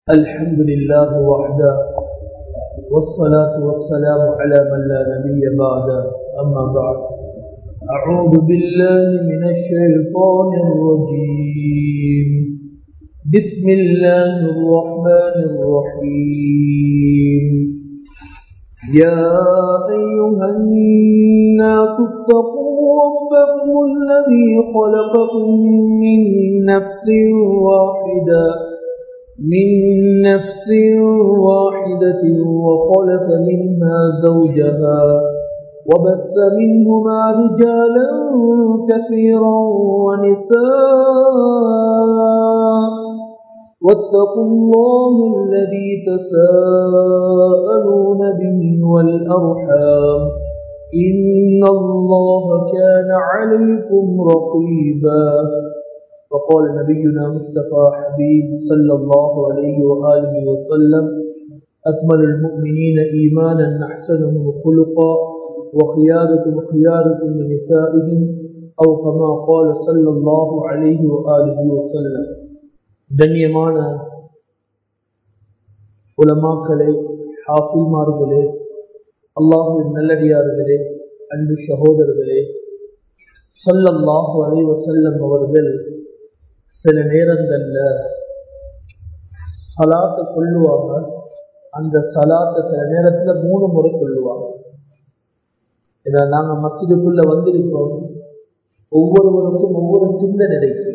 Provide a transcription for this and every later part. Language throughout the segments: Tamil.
الحمد لله وحده والصلاة والسلام على من لا نبي بعد أما بعد أعوذ بالله من الشيطان الرجيم بسم الله الرحمن الرحيم يا أيها الناس اتقوا ربكم الذي خلقكم من نفس واحدة من نفس واحدة وخلق منها زوجها وبث منهما رجالا كثيرا ونساء واتقوا الله الذي تساءلون به والأرحام إن الله كان عليكم رقيبا وقال نبينا مصطفى حبيب صلى الله عليه وآله وسلم أكمل المؤمنين إيمانا أحسنهم خلقا وخياركم خياركم لنسائهم أو كما قال صلى الله عليه وآله وسلم கண்ணியமான உலமாக்களே ஹாஃபில்மார்களே அல்லாஹுவின் நல்லடியார்களே அன்பு சகோதரர்களே சொல்லல்லாஹு அலைவ செல்லம் அவர்கள் சில நேரங்கள்ல சலாத்தை கொள்ளுவாங்க அந்த சலாத்தை சில நேரத்துல மூணு முறை கொள்ளுவாங்க இதை நாங்க மசிதுக்குள்ள வந்திருக்கோம் ஒவ்வொருவருக்கும் ஒவ்வொரு சிந்தனை இருக்கு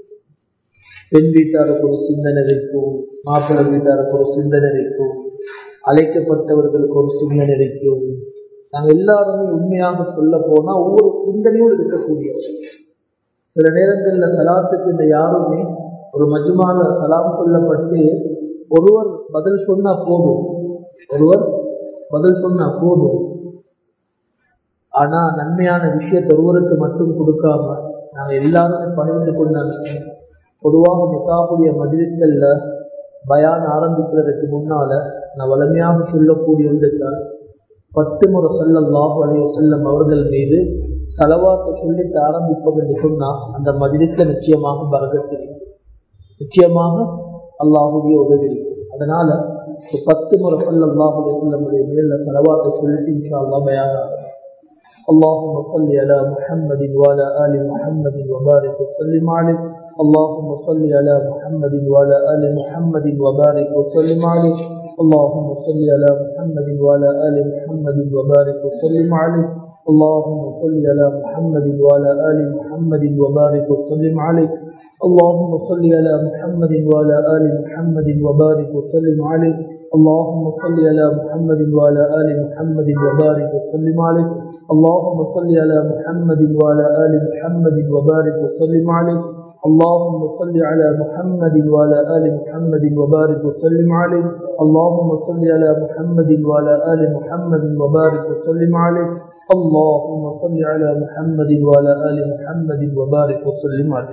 பெண் வீட்டாருக்கு ஒரு சிந்தனை இருக்கும் மாப்பிள்ளை வீட்டாருக்கு ஒரு சிந்தனை இருக்கும் அழைக்கப்பட்டவர்களுக்கு ஒரு சிந்தனை இருக்கும் நாங்க எல்லாருமே உண்மையாக சொல்ல போனா ஒவ்வொரு சிந்தனையோடு இருக்கக்கூடிய சில நேரங்கள்ல சலாத்துக்கு இந்த யாருமே ஒரு மஜுமான சலாம் சொல்லப்பட்டு ஒருவர் பதில் சொன்னா போதும் ஒருவர் பதில் சொன்னா போதும் ஆனா நன்மையான விஷயத்தை ஒருவருக்கு மட்டும் கொடுக்காம நாங்க எல்லாருமே பகிர்ந்து கொண்டாங்க பொதுவாக நிக்காவுடைய மதிலங்கள்ல பயான் ஆரம்பிக்கிறதுக்கு முன்னால நான் வலிமையாக சொல்லக்கூடிய ஒன்றுதான் பத்து முறை சொல்லல்லாஹு அலைய செல்லம் அவர்கள் மீது செலவாத்தை சொல்லிட்டு ஆரம்பிப்போம் என்று சொன்னா அந்த மதிலத்துல நிச்சயமாக பரகத்து நிச்சயமாக அல்லாஹுடைய உதவி இருக்கு அதனால பத்து முறை சொல்லல்லாஹு செல்லமுடைய மேல செலவாத்தை சொல்லிட்டு இன்ஷா அல்லா பயான اللهم صل على محمد وعلى آل محمد وبارك وسلم عليه اللهم صل على محمد وعلى آل محمد وبارك وسلم عليه اللهم صل على محمد وعلى آل محمد وبارك وسلم عليه اللهم صل على محمد وعلى آل محمد وبارك وسلم عليه اللهم صل على محمد وعلى آل محمد وبارك وسلم عليه اللهم صل على محمد وعلى آل محمد وبارك وسلم عليه اللهم صل على محمد وعلى آل محمد وبارك وسلم عليه اللهم صل على محمد وعلى آل محمد وبارك وسلم عليه اللهم صل على محمد وعلى آل محمد وبارك وسلم عليه اللهم صل على محمد وعلى آل محمد وبارك وسلم عليه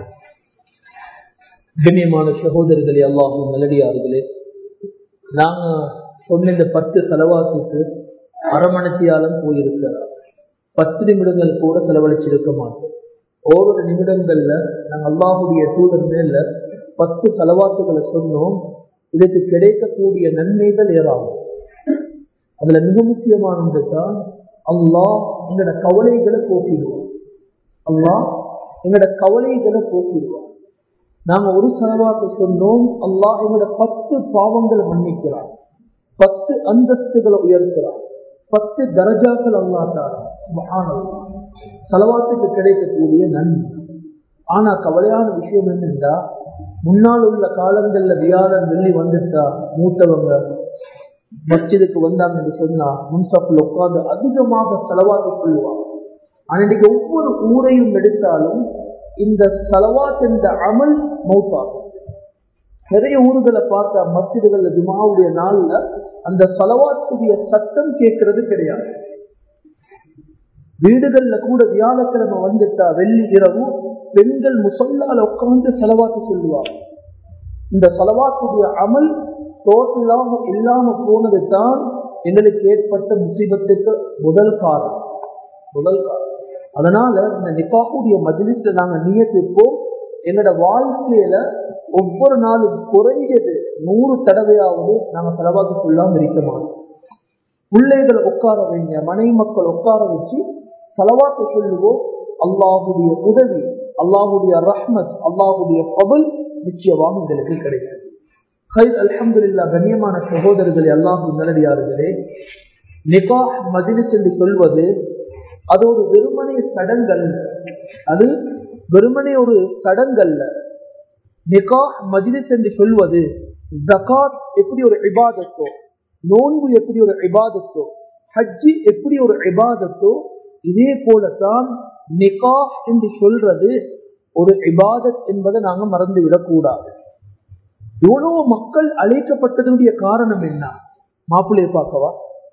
கண்ணியமான சகோதரர்களே அல்லாஹும் நல்லடியார்களே நாங்க சொன்ன இந்த பத்து செலவாசுக்கு அரமணத்தியாலும் போயிருக்கிறார் பத்து நிமிடங்கள் கூட செலவழிச்சிருக்க மாட்டோம் ஓரிரு நிமிடங்கள்ல நாங்கள் அல்லாஹுடைய தூதர் மேல பத்து செலவாத்துகளை சொன்னோம் இதுக்கு கிடைக்கக்கூடிய நன்மைகள் ஏறாகும் அதுல மிக முக்கியமானது தான் அல்லாஹ் எங்களோட கவலைகளை போக்கிடுவோம் அல்லாஹ் எங்களோட கவலைகளை போக்கிடுவோம் நாங்க ஒரு செலவாக்கு சொன்னோம் அல்லாஹ் எங்களோட பத்து பாவங்களை மன்னிக்கிறான் பத்து அந்தஸ்துகளை உயர்த்துறான் பத்து தரஜாக்கள் அல்லாட்டாரா செலவாத்துக்கு கிடைக்கக்கூடிய நன்மை ஆனா கவலையான விஷயம் என்னென்றா முன்னால் உள்ள காலங்கள்ல வியாழன் வெள்ளி வந்துட்டா மூத்தவங்க மஸ்ஜிதுக்கு வந்தாங்கன்னு சொன்னா முன்சாப்பில் உட்கார்ந்து அதிகமாக செலவாத்து சொல்லுவாங்க ஆனா இன்னைக்கு ஒவ்வொரு ஊரையும் எடுத்தாலும் இந்த செலவாத் என்ற அமல் மௌத்தாகும் நிறைய ஊர்களை பார்த்தா மஸ்ஜிதுகள்ல ஜுமாவுடைய நாள்ல அந்த செலவாத்துடைய சத்தம் கேட்கறது கிடையாது வீடுகள்ல கூட வியாழக்கிழமை வந்துட்டா வெள்ளி இரவு பெண்கள் முசல்லால உட்கார்ந்து செலவாத்து சொல்லுவாங்க இந்த செலவாத்துடைய அமல் டோட்டலாக இல்லாம போனது தான் எங்களுக்கு ஏற்பட்ட முசீபத்துக்கு முதல் காரணம் முதல் காரணம் அதனால இந்த நிக்காவுடைய மஜிலிஸ்ல நாங்க நியத்திருப்போம் எங்களோட வாழ்க்கையில ஒவ்வொரு நாளும் குறைஞ்சது நூறு தடவையாவது நாங்க செலவாக்கி கொள்ளாம இருக்க மாட்டோம் பிள்ளைகளை உட்கார வைங்க மனை மக்கள் உட்கார வச்சு செலவாக்க சொல்லுவோம் அல்லாஹுடைய உதவி அல்லாஹுடைய ரஹ்மத் அல்லாஹுடைய பபல் நிச்சயமாக உங்களுக்கு கிடைக்கும் ஹைர் அல்ஹம்துல்லா கண்ணியமான சகோதரர்களே அல்லாஹு நல்லடியார்களே நிகாஹ் மஜிலிஸ் என்று சொல்வது அது ஒரு வெறுமனை சடங்கல் அது வெறுமனே ஒரு சடங்கல்ல நிகாஹ் மஜிலிஸ் என்று சொல்வது ஜகாத் எப்படி ஒரு இபாதத்தோ நோன்பு எப்படி ஒரு இபாதத்தோ ஹஜ்ஜி எப்படி ஒரு இபாதத்தோ இதே போலத்தான் நிகாஹ் என்று சொல்றது ஒரு இபாதத் என்பதை நாங்க மறந்து விடக்கூடாது இவ்வளவு மக்கள் அழைக்கப்பட்டதனுடைய காரணம் என்ன மாப்பிள்ளையை பார்க்கவா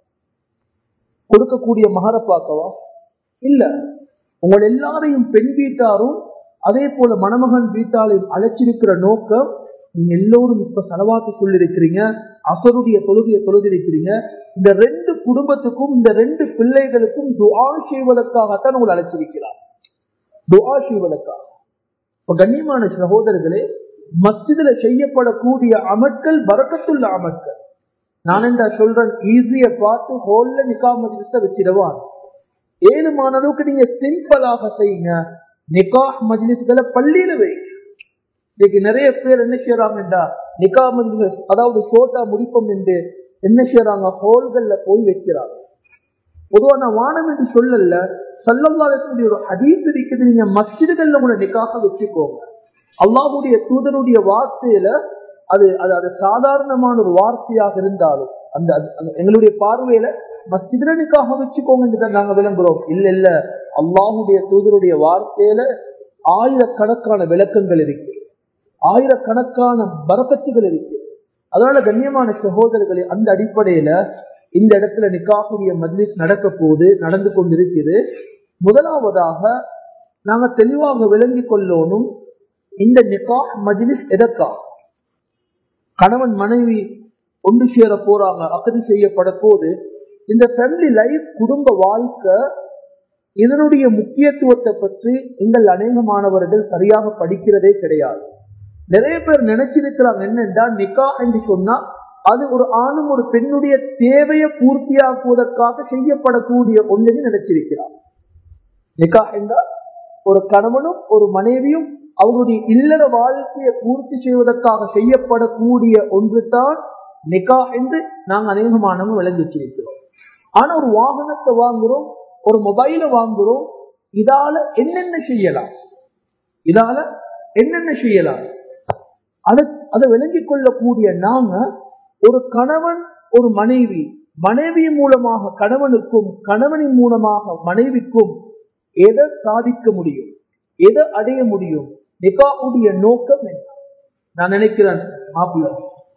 கொடுக்கக்கூடிய மகரை பார்க்கவா இல்ல உங்கள் எல்லாரையும் பெண் வீட்டாரும் அதே போல மணமகன் வீட்டாரையும் அழைச்சிருக்கிற நோக்கம் நீங்க எல்லோரும் இப்ப செலவாக்கி சொல்லிருக்கிறீங்க அசருடைய தொழுகையை தொழுதிருக்கிறீங்க இந்த ரெண்டு குடும்பத்துக்கும் இந்த ரெண்டு பிள்ளைகளுக்கும் துஆ செய்வதற்காகத்தான் உங்களை அழைச்சிருக்கிறார் துஆ செய்வதற்காக இப்ப கண்ணியமான சகோதரர்களே மஸ்ஜிதுல செய்யப்படக்கூடிய அமட்கள் வரக்கத்துள்ள அமட்கள் நான் என்ன சொல்றேன் ஈஸிய பார்த்து ஹோல்ல நிக்கா மஜ்லிஸ வச்சிடவான் ஏழுமான அளவுக்கு நீங்க சிம்பிளாக செய்யுங்க நிக்காஹ் மஜ்லிஸ்களை பள்ளியில வைங்க இன்னைக்கு நிறைய பேர் என்ன செய்யறாங்கடா நிக்கா மஜ்லிஸ் அதாவது சோட்டா முடிப்போம் என்று என்ன செய்யறாங்க ஹோல்கள்ல போய் வைக்கிறாங்க பொதுவா நான் வானம் என்று சொல்லல சல்லல்லாஹுடைய ஒரு ஹதீஸ் இருக்குது நீங்க மஸ்ஜிதுகள்ல கூட நிக்காக வச்சுக்கோங்க அல்லாஹுடைய தூதனுடைய வார்த்தையில அது அது அது சாதாரணமான ஒரு வார்த்தையாக இருந்தாலும் அந்த எங்களுடைய பார்வையில மஸ்ஜிதனுக்காக வச்சுக்கோங்க நாங்க விளங்குறோம் இல்ல இல்ல அல்லாஹுடைய தூதருடைய வார்த்தையில ஆயிரக்கணக்கான விளக்கங்கள் இருக்கு ஆயிரக்கணக்கான பரக்கத்துகள் இருக்கு அதனால கண்ணியமான சகோதரர்களே அந்த அடிப்படையில இந்த இடத்துல நிக்காகுடைய மஜ்லிஸ் நடக்க போது நடந்து கொண்டிருக்கிறது முதலாவதாக நாங்க தெளிவாக விளங்கிக் கொள்ளணும் இந்த நிக்காஹ் மஜ்லிஸ் எதற்காக கணவன் மனைவி ஒன்று சேர போறாங்க அக்கதி செய்யப்பட போது இந்த ஃபேமிலி லைஃப் குடும்ப வாழ்க்கை இதனுடைய முக்கியத்துவத்தை பற்றி எங்கள் அநேகமானவர்கள் சரியாக படிக்கிறதே கிடையாது நிறைய பேர் நினைச்சிருக்கிறாங்க என்னென்றா நிக்கா என்று சொன்னா அது ஒரு ஆணும் ஒரு பெண்ணுடைய தேவையை பூர்த்தியாக்குவதற்காக செய்யப்படக்கூடிய ஒன்றுன்னு நினைச்சிருக்கிறார் நிக்கா என்றால் ஒரு கணவனும் ஒரு மனைவியும் அவர்களுடைய இல்லற வாழ்க்கையை பூர்த்தி செய்வதற்காக செய்யப்படக்கூடிய ஒன்று தான் நிக்கா என்று நாங்கள் அநேகமானவங்க விளங்கி வச்சிருக்கிறோம் ஆனா ஒரு வாகனத்தை வாங்குறோம் ஒரு மொபைலை வாங்குறோம் இதால என்னென்ன செய்யலாம் இதால என்னென்ன செய்யலாம் அதை அதை விளங்கிக் கொள்ளக்கூடிய நாங்க ஒரு கணவன் ஒரு மனைவி மனைவி மூலமாக கணவனுக்கும் கணவனின் மூலமாக மனைவிக்கும் எதை சாதிக்க முடியும் எதை அடைய முடியும் நிகாவுடைய நோக்கம் என்ன நான் நினைக்கிறேன் மாப்பிள்ள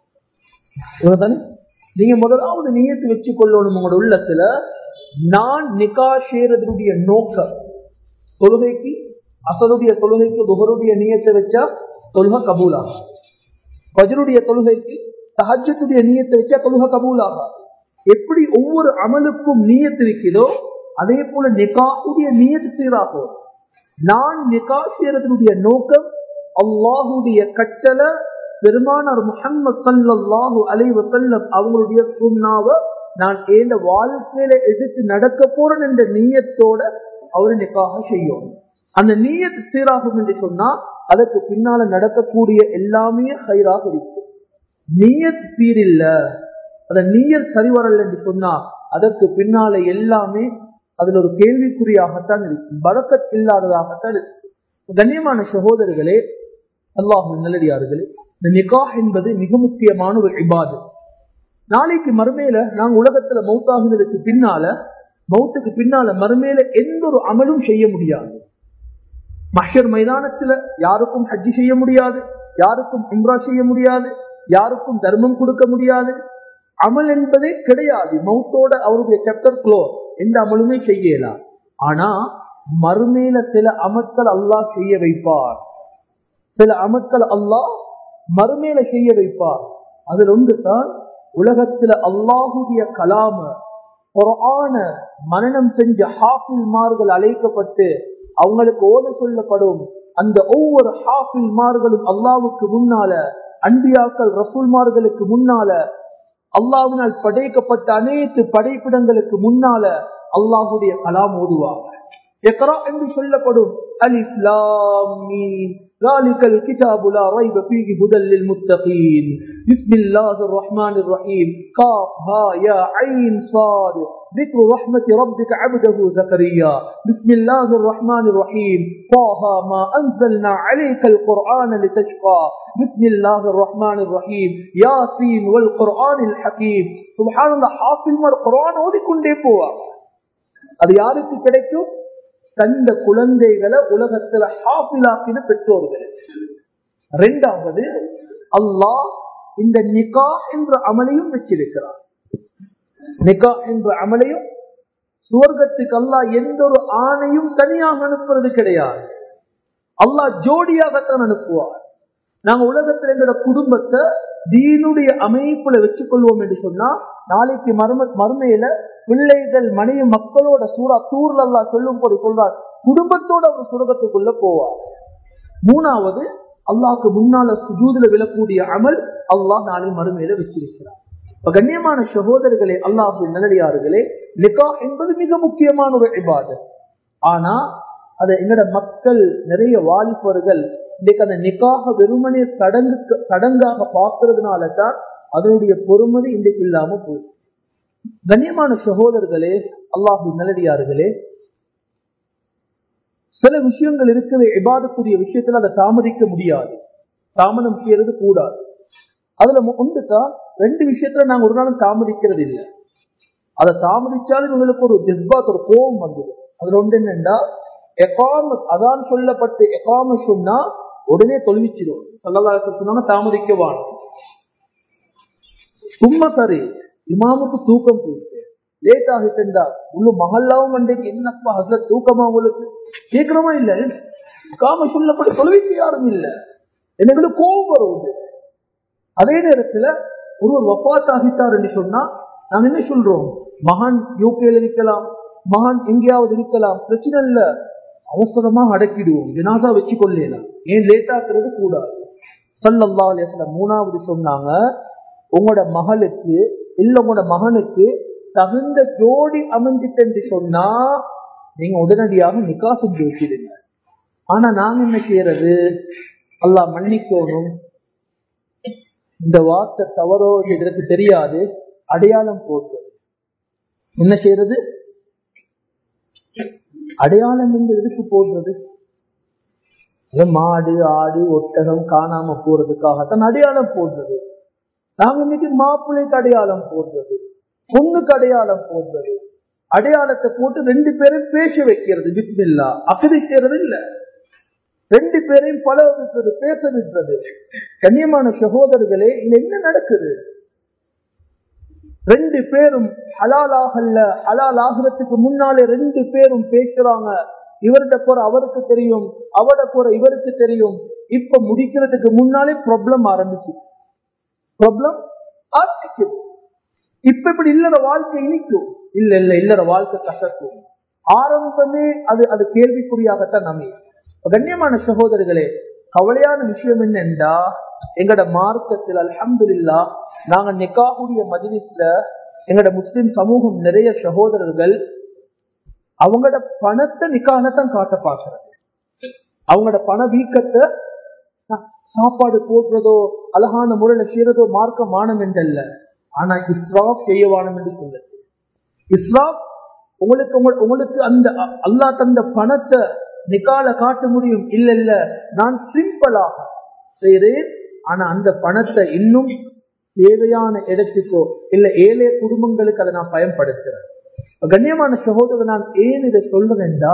நீங்க முதலாவது நீயத்து வச்சு கொள்ளணும் உங்களோட உள்ளத்துல நான் நிகா செய்யறதுடைய நோக்கம் தொழுகைக்கு அசருடைய தொழுகைக்கு துகருடைய நீயத்தை வச்சா தொழுகை கபூலாகும் பஜருடைய தொழுகைக்கு தஹஜத்துடைய நீயத்தை வச்சா தொழுகை கபூலாகும் எப்படி ஒவ்வொரு அமலுக்கும் நீயத்து இருக்கிறதோ அதே போல நிகாவுடைய நீயத்து சீராகும் நான் நிகா செய்யறதுடைய நோக்கம் அல்லாஹுடைய கட்டளை பெருமானார் முகமது சல்லாஹூ அலைவ செல்லம் அவங்களுடைய சுண்ணாவை நான் ஏந்த வாழ்க்கையில எதிர்த்து நடக்க போறேன் என்ற நீயத்தோட அவரு நிக்காக செய்யும் அந்த நீயத்து சீராகும் என்று சொன்னா அதற்கு பின்னால நடக்கக்கூடிய எல்லாமே ஹைராக இருக்கும் நீயத் சீரில்ல அந்த நீயத் சரி வரல என்று சொன்னா அதற்கு பின்னால எல்லாமே அதுல ஒரு கேள்விக்குறியாகத்தான் இருக்கும் பழக்கத் இல்லாததாகத்தான் இருக்கும் கண்ணியமான சகோதரர்களே அல்லாஹ் நல்லடியார்களே இந்த நிகாஹ் என்பது மிக முக்கியமான ஒரு இபாது நாளைக்கு மறுமையில நாங்க உலகத்துல மௌத்தாகுனதுக்கு பின்னால மௌத்துக்கு பின்னால மறுமையில எந்த ஒரு அமலும் செய்ய முடியாது மஷர் மைதானத்துல யாருக்கும் ஹஜ்ஜி செய்ய முடியாது யாருக்கும் இம்ரா செய்ய முடியாது யாருக்கும் தர்மம் கொடுக்க முடியாது அமல் என்பதே கிடையாது மௌத்தோட அவருடைய சாப்டர் க்ளோ எந்த அமலுமே செய்யலாம் ஆனா மறுமையில சில அமட்கள் அல்லாஹ் செய்ய வைப்பார் சில அமட்கள் அல்லாஹ் மறுமையில செய்ய வைப்பார் அதில் ஒன்று தான் உலகத்துல அல்லாஹுடைய கலாம குரான மனநம் செஞ்ச ஹாஃபில்மார்கள் அழைக்கப்பட்டு அவங்களுக்கு ஓத சொல்லப்படும் அந்த ஒவ்வொரு ஹாஃபில்மார்களும் அல்லாவுக்கு முன்னால அன்பியாக்கள் ரசூல்மார்களுக்கு முன்னால அல்லாவினால் படைக்கப்பட்ட அனைத்து படைப்பிடங்களுக்கு முன்னால அல்லாஹுடைய கலாம் ஓதுவாங்க எக்ரா என்று சொல்லப்படும் அலிஸ்லாம் ذلك الكتاب لا ريب فيه هدى للمتقين بسم الله الرحمن الرحيم قاف ها يا عين صاد ذكر رحمة ربك عبده زكريا بسم الله الرحمن الرحيم طه ما أنزلنا عليك القرآن لتشقى بسم الله الرحمن الرحيم ياسين والقرآن الحكيم سبحان الله حافظ القرآن ஓதிக்கொண்டே போவா அது யாருக்கு கிடைக்கும் தந்த குழந்தைகளை உலகத்துல ஹாஃபிலாக்கின பெற்றோர்கள் ரெண்டாவது அல்லாஹ் இந்த நிகா என்ற அமலையும் வச்சிருக்கிறார் நிகா என்ற அமலையும் சுவர்க்கத்துக்கு அல்லாஹ் எந்த ஒரு ஆணையும் தனியாக அனுப்புறது கிடையாது அல்லாஹ் ஜோடியாகத்தான் அனுப்புவார் நாங்க உலகத்துல எங்களோட குடும்பத்தை தீனுடைய அமைப்புல வச்சுக்கொள்வோம் என்று சொன்னா நாளைக்கு மர்ம மர்மையில பிள்ளைகள் மனைவி மக்களோட சூறா தூர்ல அல்லா சொல்லும் போது சொல்றார் குடும்பத்தோட ஒரு சுரகத்துக்குள்ள போவார் மூணாவது அல்லாஹ்க்கு முன்னால சுஜூதுல விழக்கூடிய அமல் அல்லாஹ் நாளை மறுமையில வச்சிருக்கிறார் இப்ப கண்ணியமான சகோதரர்களே அல்லாஹ் நல்லடியார்களே நிகா என்பது மிக முக்கியமான ஒரு இபாதத் ஆனா அதை எங்கட மக்கள் நிறைய வாலிபர்கள் இன்னைக்கு அந்த நிக்காக வெறுமனே சடங்கு சடங்காக பார்க்கறதுனால தான் அதனுடைய பொறுமதி இன்றைக்கு இல்லாம போயிடும் கண்ணியமான சகோதரர்களே அல்லாஹு நல்லடியார்களே சில விஷயங்கள் இருக்குது இபாதக்கூடிய விஷயத்துல அதை தாமதிக்க முடியாது தாமதம் செய்யறது கூடாது அதுல ஒன்றுக்கா ரெண்டு விஷயத்துல நாங்க ஒரு நாளும் தாமதிக்கிறது இல்லை அதை தாமதிச்சாலும் இவங்களுக்கு ஒரு ஜிஸ்பாத் ஒரு கோபம் வந்துடும் அதுல ஒன்று என்னண்டா எகாம அதான் சொல்லப்பட்டு எகாம சொன்னா உடனே தொழுவிச்சிடும் சொல்லலாசம் சொன்னாங்க தாமதிக்கவான் சும்மா சரி இமாமுக்கு தூக்கம் போயிட்டு லேட் ஆகிட்டா உள்ள மகல்லாவும் அன்றைக்கு என்னப்பா அதுல தூக்கமா உங்களுக்கு கேட்கிறோமா இல்ல காம சொல்லப்பட்ட தொழுவிக்கு யாரும் இல்ல எனக்கு கோபம் வருவது அதே நேரத்துல ஒருவர் வப்பாத் ஆகிட்டார் என்று சொன்னா நாங்க என்ன சொல்றோம் மகான் யூகேல இருக்கலாம் மகான் எங்கேயாவது இருக்கலாம் பிரச்சனை இல்ல அவசரமா அடக்கிடுவோம் ஜனாதா வச்சு கொள்ளலாம் ஏன் லேட் ஆக்குறது கூடாது சல்லல்லா அலிஸ்லாம் மூணாவது சொன்னாங்க உங்களோட மகளுக்கு இல்ல உங்களோட மகனுக்கு தகுந்த ஜோடி அமைஞ்சிட்டு சொன்னா நீங்க உடனடியாக நிக்கா செஞ்சு வச்சிடுங்க ஆனா நாங்க என்ன செய்யறது அல்லா மன்னிக்கணும் இந்த வார்த்தை தவறோ எனக்கு தெரியாது அடையாளம் போடுறது என்ன செய்யறது அடையாளம் என்று எதுக்கு போடுறது மாடு ஆடு ஒட்டகம் காணாம போறதுக்காகத்தான் அடையாளம் போடுறது நாங்க இன்னைக்கு மாப்பிள்ளைக்கு அடையாளம் போடுறது பொண்ணுக்கு அடையாளம் போடுறது அடையாளத்தை போட்டு ரெண்டு பேரும் பேச வைக்கிறது பிஸ்மில்லா அகதி செய்யறது இல்ல ரெண்டு பேரையும் பல விட்டுறது பேச விட்டுறது கண்ணியமான சகோதரர்களே இங்க என்ன நடக்குது ரெண்டு பேரும் ஹலாலாகல்ல ஹலால் ஆகிறதுக்கு முன்னாலே ரெண்டு பேரும் பேசுறாங்க இவர்கிட்ட குறை அவருக்கு தெரியும் அவட குறை இவருக்கு தெரியும் இப்ப முடிக்கிறதுக்கு முன்னாலே ப்ராப்ளம் ஆரம்பிச்சு ப்ராப்ளம் ஆரம்பிக்குது இப்ப இப்படி இல்லற வாழ்க்கை இனிக்கும் இல்ல இல்ல இல்லற வாழ்க்கை கசக்கும் ஆரம்பமே அது அது கேள்விக்குறியாகத்தான் நம்பி கண்ணியமான சகோதரர்களே கவலையான விஷயம் என்னென்றா எங்கட மார்க்கத்தில் அலமதுல்லா நாங்க நிக்காவுடைய மஜிலிஸ்ல எங்கட முஸ்லிம் சமூகம் நிறைய சகோதரர்கள் அவங்களோட பணத்தை நிக்காகத்தான் காட்ட பாக்குறது அவங்களோட பண வீக்கத்தை சாப்பாடு போடுறதோ அழகான முறையில செய்யறதோ மார்க்க மானம் என்றல்ல ஆனா இஸ்ராப் செய்யவானம் என்று சொல்லுது இஸ்ராப் உங்களுக்கு உங்களுக்கு அந்த அல்லா தந்த பணத்தை நிக்கால காட்ட முடியும் இல்ல இல்ல நான் சிம்பிளாக செய்கிறேன் ஆனா அந்த பணத்தை இன்னும் தேவையான இடத்துக்கோ இல்ல ஏழை குடும்பங்களுக்கு அதை நான் பயன்படுத்துறேன் கண்ணியமான சகோதரர் நான் ஏன் இதை சொல்றேன்டா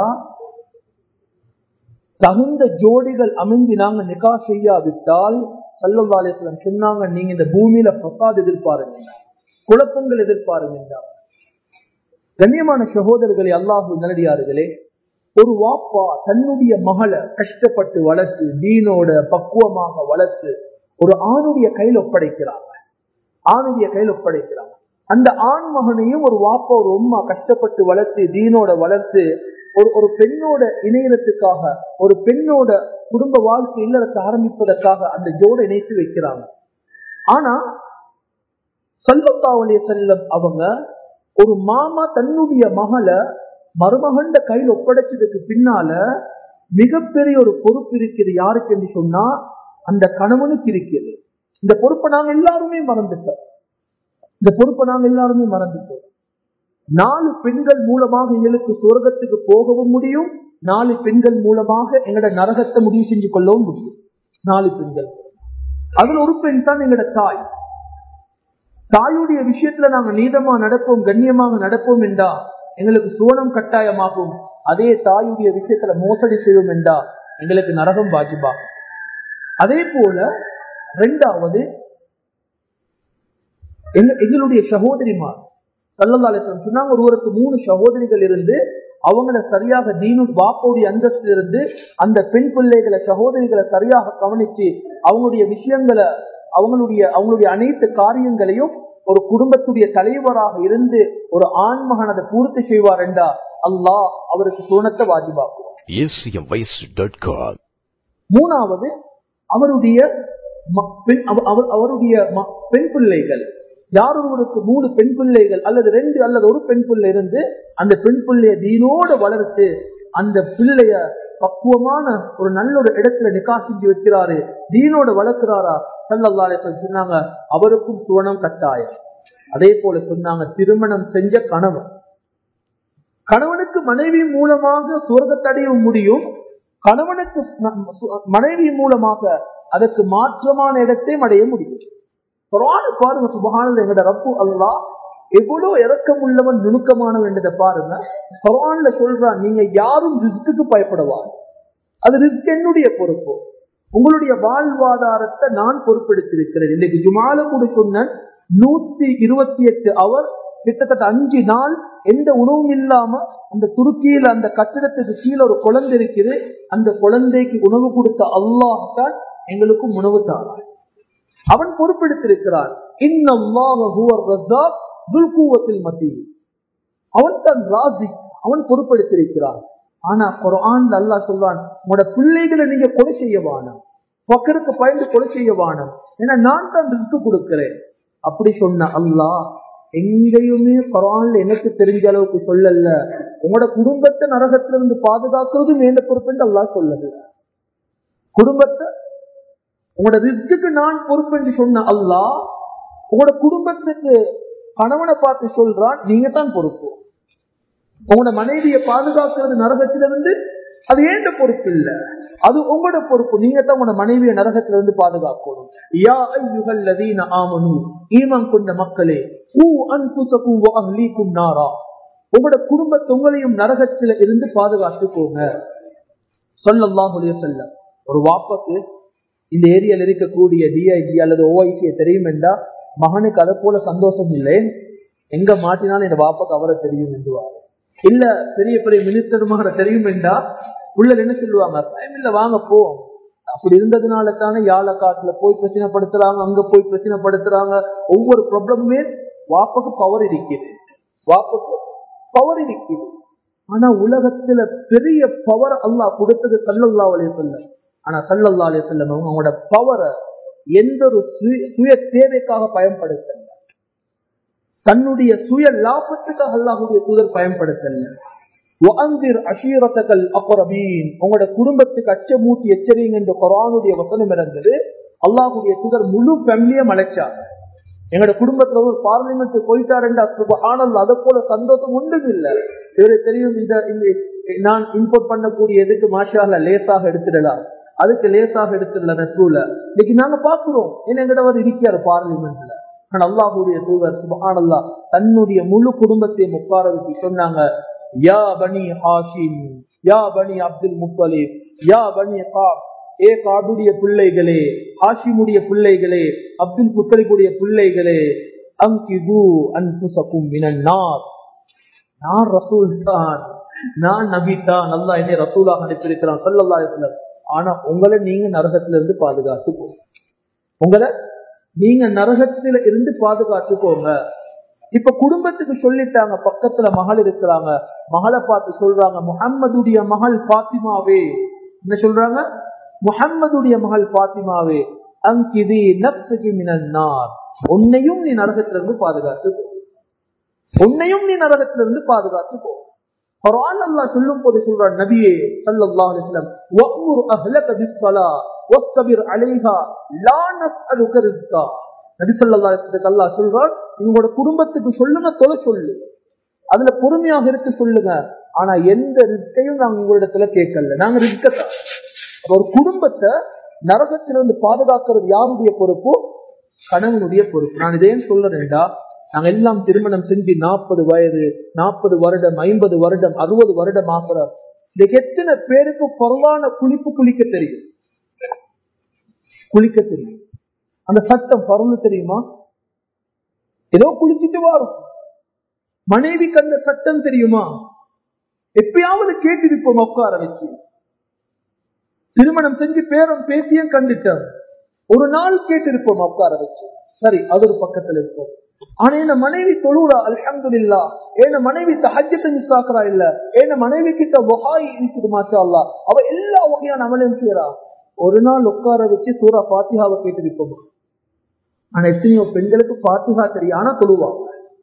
தகுந்த ஜோடிகள் அமைந்து நாங்க நிகா செய்யாவிட்டால் சல்லவாலேஸ்வரம் சொன்னாங்க நீங்க இந்த பூமியில பசாத் எதிர்பாருங்க குழப்பங்கள் எதிர்பாருங்க கண்ணியமான சகோதரர்களே அல்லாஹு நல்லடியார்களே ஒரு வாப்பா தன்னுடைய மகளை கஷ்டப்பட்டு வளர்த்து தீனோட பக்குவமாக வளர்த்து ஒரு ஆணுடைய கையில் ஒப்படைக்கிறாங்க ஆணுடைய கையில் ஒப்படைக்கிறாங்க அந்த ஆண் மகனையும் ஒரு வாப்பா ஒரு உம்மா கஷ்டப்பட்டு வளர்த்து தீனோட வளர்த்து ஒரு ஒரு பெண்ணோட இணையறதுக்காக ஒரு பெண்ணோட குடும்ப வாழ்க்கை இல்லறத்தை ஆரம்பிப்பதற்காக அந்த ஜோட இணைத்து வைக்கிறாங்க ஆனா சல்லத்தாவுடைய செல்லம் அவங்க ஒரு மாமா தன்னுடைய மகளை மருமகண்ட கையில் ஒப்படைச்சதுக்கு பின்னால மிகப்பெரிய ஒரு பொறுப்பு இருக்குது யாருக்கு என்று சொன்னா அந்த கணவனுக்கு இருக்குது இந்த பொறுப்பை நாங்க எல்லாருமே மறந்துட்டோம் இந்த பொறுப்பை நாங்க எல்லாருமே மறந்துட்டோம் நாலு பெண்கள் மூலமாக எங்களுக்கு சொர்க்கத்துக்கு போகவும் முடியும் நாலு பெண்கள் மூலமாக எங்களோட நரகத்தை முடிவு செஞ்சு கொள்ளவும் முடியும் நாலு பெண்கள் அதுல ஒரு பெண் தான் எங்களோட தாய் தாயுடைய விஷயத்துல நாங்க நீதமா நடப்போம் கண்ணியமாக நடப்போம் என்றா எங்களுக்கு சுவனம் கட்டாயமாகும் அதே தாயுடைய விஷயத்துல மோசடி செய்வோம் என்றா எங்களுக்கு நரகம் வாஜிபாகும் அதே போல ரெண்டாவது எங்களுடைய சகோதரிமார் சல்லல்லாலேசன் சொன்னாங்க ஒருவருக்கு மூணு சகோதரிகள் இருந்து அவங்கள சரியாக தீனு பாப்போடைய அந்தஸ்து இருந்து அந்த பெண் பிள்ளைகளை சகோதரிகளை சரியாக கவனிச்சு அவங்களுடைய விஷயங்களை அவங்களுடைய அவங்களுடைய அனைத்து காரியங்களையும் ஒரு குடும்பத்துடைய தலைவராக இருந்து ஒரு ஆண்மகன் அதை பூர்த்தி செய்வார் என்றா அல்லாஹ் அவருக்கு சோனத்தை வாஜிபாக்கும் மூணாவது அவருடைய அவருடைய பெண் பிள்ளைகள் யார் ஒருவருக்கு மூணு பெண் பிள்ளைகள் அல்லது ரெண்டு அல்லது ஒரு பெண் பிள்ளை இருந்து அந்த பெண் பிள்ளைய தீனோடு வளர்த்து அந்த பிள்ளைய பக்குவமான ஒரு நல்ல ஒரு இடத்துல நிக்கா செஞ்சு வைக்கிறாரு தீனோட வளர்க்கிறாரா சல்லல்லாலே சொன்னாங்க அவருக்கும் சுவனம் கட்டாயம் அதே போல சொன்னாங்க திருமணம் செஞ்ச கணவன் கணவனுக்கு மனைவி மூலமாக சுவர்க்கத்தடைய முடியும் கணவனுக்கு மனைவி மூலமாக அதற்கு மாற்றமான இடத்தையும் அடைய முடியும் பாருங்க சுபகானது எங்கட ரப்பு அல்லா எவ்வளவு இறக்கம் உள்ளவன் நுணுக்கமானவன் என்றதை பாருங்க குரான்ல சொல்றான் நீங்க யாரும் ரிஸ்க்கு பயப்படவாங்க அது ரிஸ்க் என்னுடைய பொறுப்பு உங்களுடைய வாழ்வாதாரத்தை நான் பொறுப்பெடுத்திருக்கிறேன் இன்னைக்கு ஜுமால கூட சொன்ன நூத்தி இருபத்தி எட்டு அவர் கிட்டத்தட்ட அஞ்சு நாள் எந்த உணவும் இல்லாம அந்த துருக்கியில அந்த கட்டிடத்துக்கு கீழே ஒரு குழந்தை இருக்குது அந்த குழந்தைக்கு உணவு கொடுத்த அல்லாஹ் தான் எங்களுக்கும் உணவு தாரான் அவன் பொறுப்பெடுத்திருக்கிறான் அவன் தன் ராசி அவன் பொறுப்பெடுத்திருக்கிறான் ஆனா குரான் அல்லா சொல்வான் உங்களோட பிள்ளைகளை நீங்க கொலை செய்ய வானம் பக்கருக்கு பயந்து கொலை செய்ய வானம் ஏன்னா நான் தான் ரிஸ்க் கொடுக்கிறேன் அப்படி சொன்ன அல்லாஹ் எங்கேயுமே குரான்ல எனக்கு தெரிஞ்ச அளவுக்கு சொல்லல உங்களோட குடும்பத்தை நரகத்திலிருந்து பாதுகாக்கிறதும் வேண்ட பொறுப்பு அல்லா சொல்லது குடும்பத்தை உங்களோட ரிஸ்க்கு நான் பொறுப்பு என்று சொன்ன அல்லா உங்களோட குடும்பத்துக்கு கணவனை பார்த்து சொல்றான் நீங்க தான் பொறுப்பு உங்களோட மனைவியை பாதுகாக்கிறது நரகத்திலிருந்து அது ஏண்ட பொறுப்பு இல்ல அது உங்களோட பொறுப்பு நீங்க தான் உங்களோட மனைவியை நரகத்திலிருந்து பாதுகாக்கணும் யா ஐயுகள் லதீன ஆமனு ஈமான் கொண்ட மக்களே ஊ அன்புசக்கும் அஹ்லீக்கும் நாரா உங்களோட குடும்பத்தை உங்களையும் நரகத்தில இருந்து பாதுகாத்துக்கோங்க சொல்லலாம் சொல்ல ஒரு வாப்பக்கு இந்த ஏரியால இருக்கக்கூடிய டிஐஜி அல்லது ஓஐசியை தெரியும் என்றா மகனுக்கு அதை போல சந்தோஷம் இல்லை எங்க மாட்டினாலும் இந்த வாப்பாக்கு அவரை தெரியும் என்றுவாரு இல்ல பெரிய பெரிய மினிஸ்டருமாக தெரியும் என்றா உள்ள என்ன சொல்லுவாங்க டைம் இல்ல வாங்க போ அப்படி இருந்ததுனால தானே யாழக்காட்டுல போய் பிரச்சனைப்படுத்துறாங்க அங்க போய் பிரச்சனைப்படுத்துறாங்க ஒவ்வொரு ப்ராப்ளமுமே வாப்புக்கு பவர் இருக்குது வாப்புக்கு பவர் இருக்குது ஆனா உலகத்துல பெரிய பவர் அல்லாஹ் கொடுத்தது சல்லல்லா அலைய சொல்ல ஆனா சல்லல்லா அலைய சொல்லம் அவங்களோட பவரை எந்த ஒரு சுய தேவைக்காக பயன்படுத்தல தன்னுடைய சுய லாபத்துக்காக அல்லாஹுடைய தூதர் பயன்படுத்தல உங்களோட குடும்பத்துக்கு அச்சமூட்டி எச்சரிங்க என்ற குரானுடைய வசனம் இருந்தது அல்லாஹுடைய தூதர் முழு ஃபேமிலியை மலைச்சாங்க எங்களோட குடும்பத்துல ஒரு பார்லிமெண்ட் போயிட்டாருண்டா ஆனால் அதை போல சந்தோஷம் ஒன்றும் இல்லை இவரை தெரியும் இந்த நான் இம்போர்ட் பண்ணக்கூடிய எதுக்கு மாஷால லேசாக எடுத்துடலாம் அதுக்கு லேசாக எடுத்துடல நட்புல இன்னைக்கு நாங்க பாக்குறோம் என்ன எங்கிட்ட அவர் இருக்காரு பார்லிமெண்ட்ல ஆனா அல்லாஹுடைய தூதர் சுபஹானல்லா தன்னுடைய முழு குடும்பத்தையும் உட்கார வச்சு சொன்னாங்க யா பனி ஹாஷிம் யா பனி அப்துல் முத்தலிப் யா பனி காப் ஏ காபுடைய பிள்ளைகளே ஹாஷிமுடைய பிள்ளைகளே அப்துல் முத்தலிபுடைய பிள்ளைகளே அங்கிது அன்புசக்கும் மினன்னார் நான் ரசூல் தான் நான் நபி தான் நல்லா என்னை ரசூலாக அனுப்பியிருக்கிறான் சல்லல்லா அலிஸ்லம் ஆனா உங்களை நீங்க நரகத்துல இருந்து பாதுகாத்து போங்க உங்களை நீங்க நரகத்தில இருந்து பாதுகாத்துக்கோங்க இப்ப குடும்பத்துக்கு சொல்லிட்டாங்க பக்கத்துல மகள் இருக்கிறாங்க மகளை பார்த்து சொல்றாங்க முகம்மதுடைய மகள் பாத்திமாவே என்ன சொல்றாங்க முஹம்மதுடைய மகள் பாத்திமாவே அங்கிதி நப்சுக்கு மினன்னார் உன்னையும் நீ நரகத்திலிருந்து பாதுகாத்து போ. உன்னையும் நீ நரகத்திலிருந்து பாதுகாத்து போ குர்ஆன் அல்லாஹ் சொல்லும் போது சொல்றான் நபியே ஸல்லல்லாஹு அலைஹி வஸல்லம் வஅமுர் அஹ்லக பிஸ்ஸலா வஸ்தபிர் அலைஹா லா நஸ்அலுக ரிஸ்கா நபி ஸல்லல்லாஹு அலைஹி வஸல்லம் அல்லாஹ் சொல்றான் உங்களோட குடும்பத்துக்கு சொல்லுங்க தொலை சொல்லு அதுல பொறுமையாக இருக்க சொல்லுங்க ஆனா எந்த ரிஸ்கையும் நாங்க உங்களிடத்துல கேட்கல நாங்க ரிஸ்கத்தான் ஒரு குடும்பத்தை நரகத்திலிருந்து பாதுகாக்கிறது யாருடைய பொறுப்பு கணவனுடைய பொறுப்பு நான் இதையும் சொல்றேன்டா நாங்க எல்லாம் திருமணம் செஞ்சு நாற்பது வயது நாற்பது வருடம் ஐம்பது வருடம் அறுபது வருடம் ஆகிறோம் இதுக்கு எத்தனை பேருக்கு பொருளான குளிப்பு குளிக்க தெரியும் குளிக்க தெரியும் அந்த சட்டம் பருள் தெரியுமா ஏதோ குளிச்சுட்டு வரும் மனைவிக்கு அந்த சட்டம் தெரியுமா எப்பயாவது கேட்டிருப்போம் உட்கார வச்சு திருமணம் செஞ்சு பேரும் பேசியும் கண்டுட்டோம் ஒரு நாள் கேட்டிருப்போம் உட்கார வச்சு சரி அது ஒரு பக்கத்துல இருக்கும் ஆனா என்ன மனைவி தொழுறா அல்ஹம்துலில்லா என்ன மனைவி தஹஜத்தை மிஸ் ஆக்குறா இல்ல என்ன மனைவி கிட்ட வஹாய் இருக்குது மாஷா அல்லா அவ எல்லா வகையான அமலையும் செய்யறா ஒரு நாள் உட்கார வச்சு சூரா பாத்திகாவை கேட்டிருப்போம் ஆனா எத்தனையோ பெண்களுக்கு பாத்திகா தெரியும் ஆனா தொழுவாங்க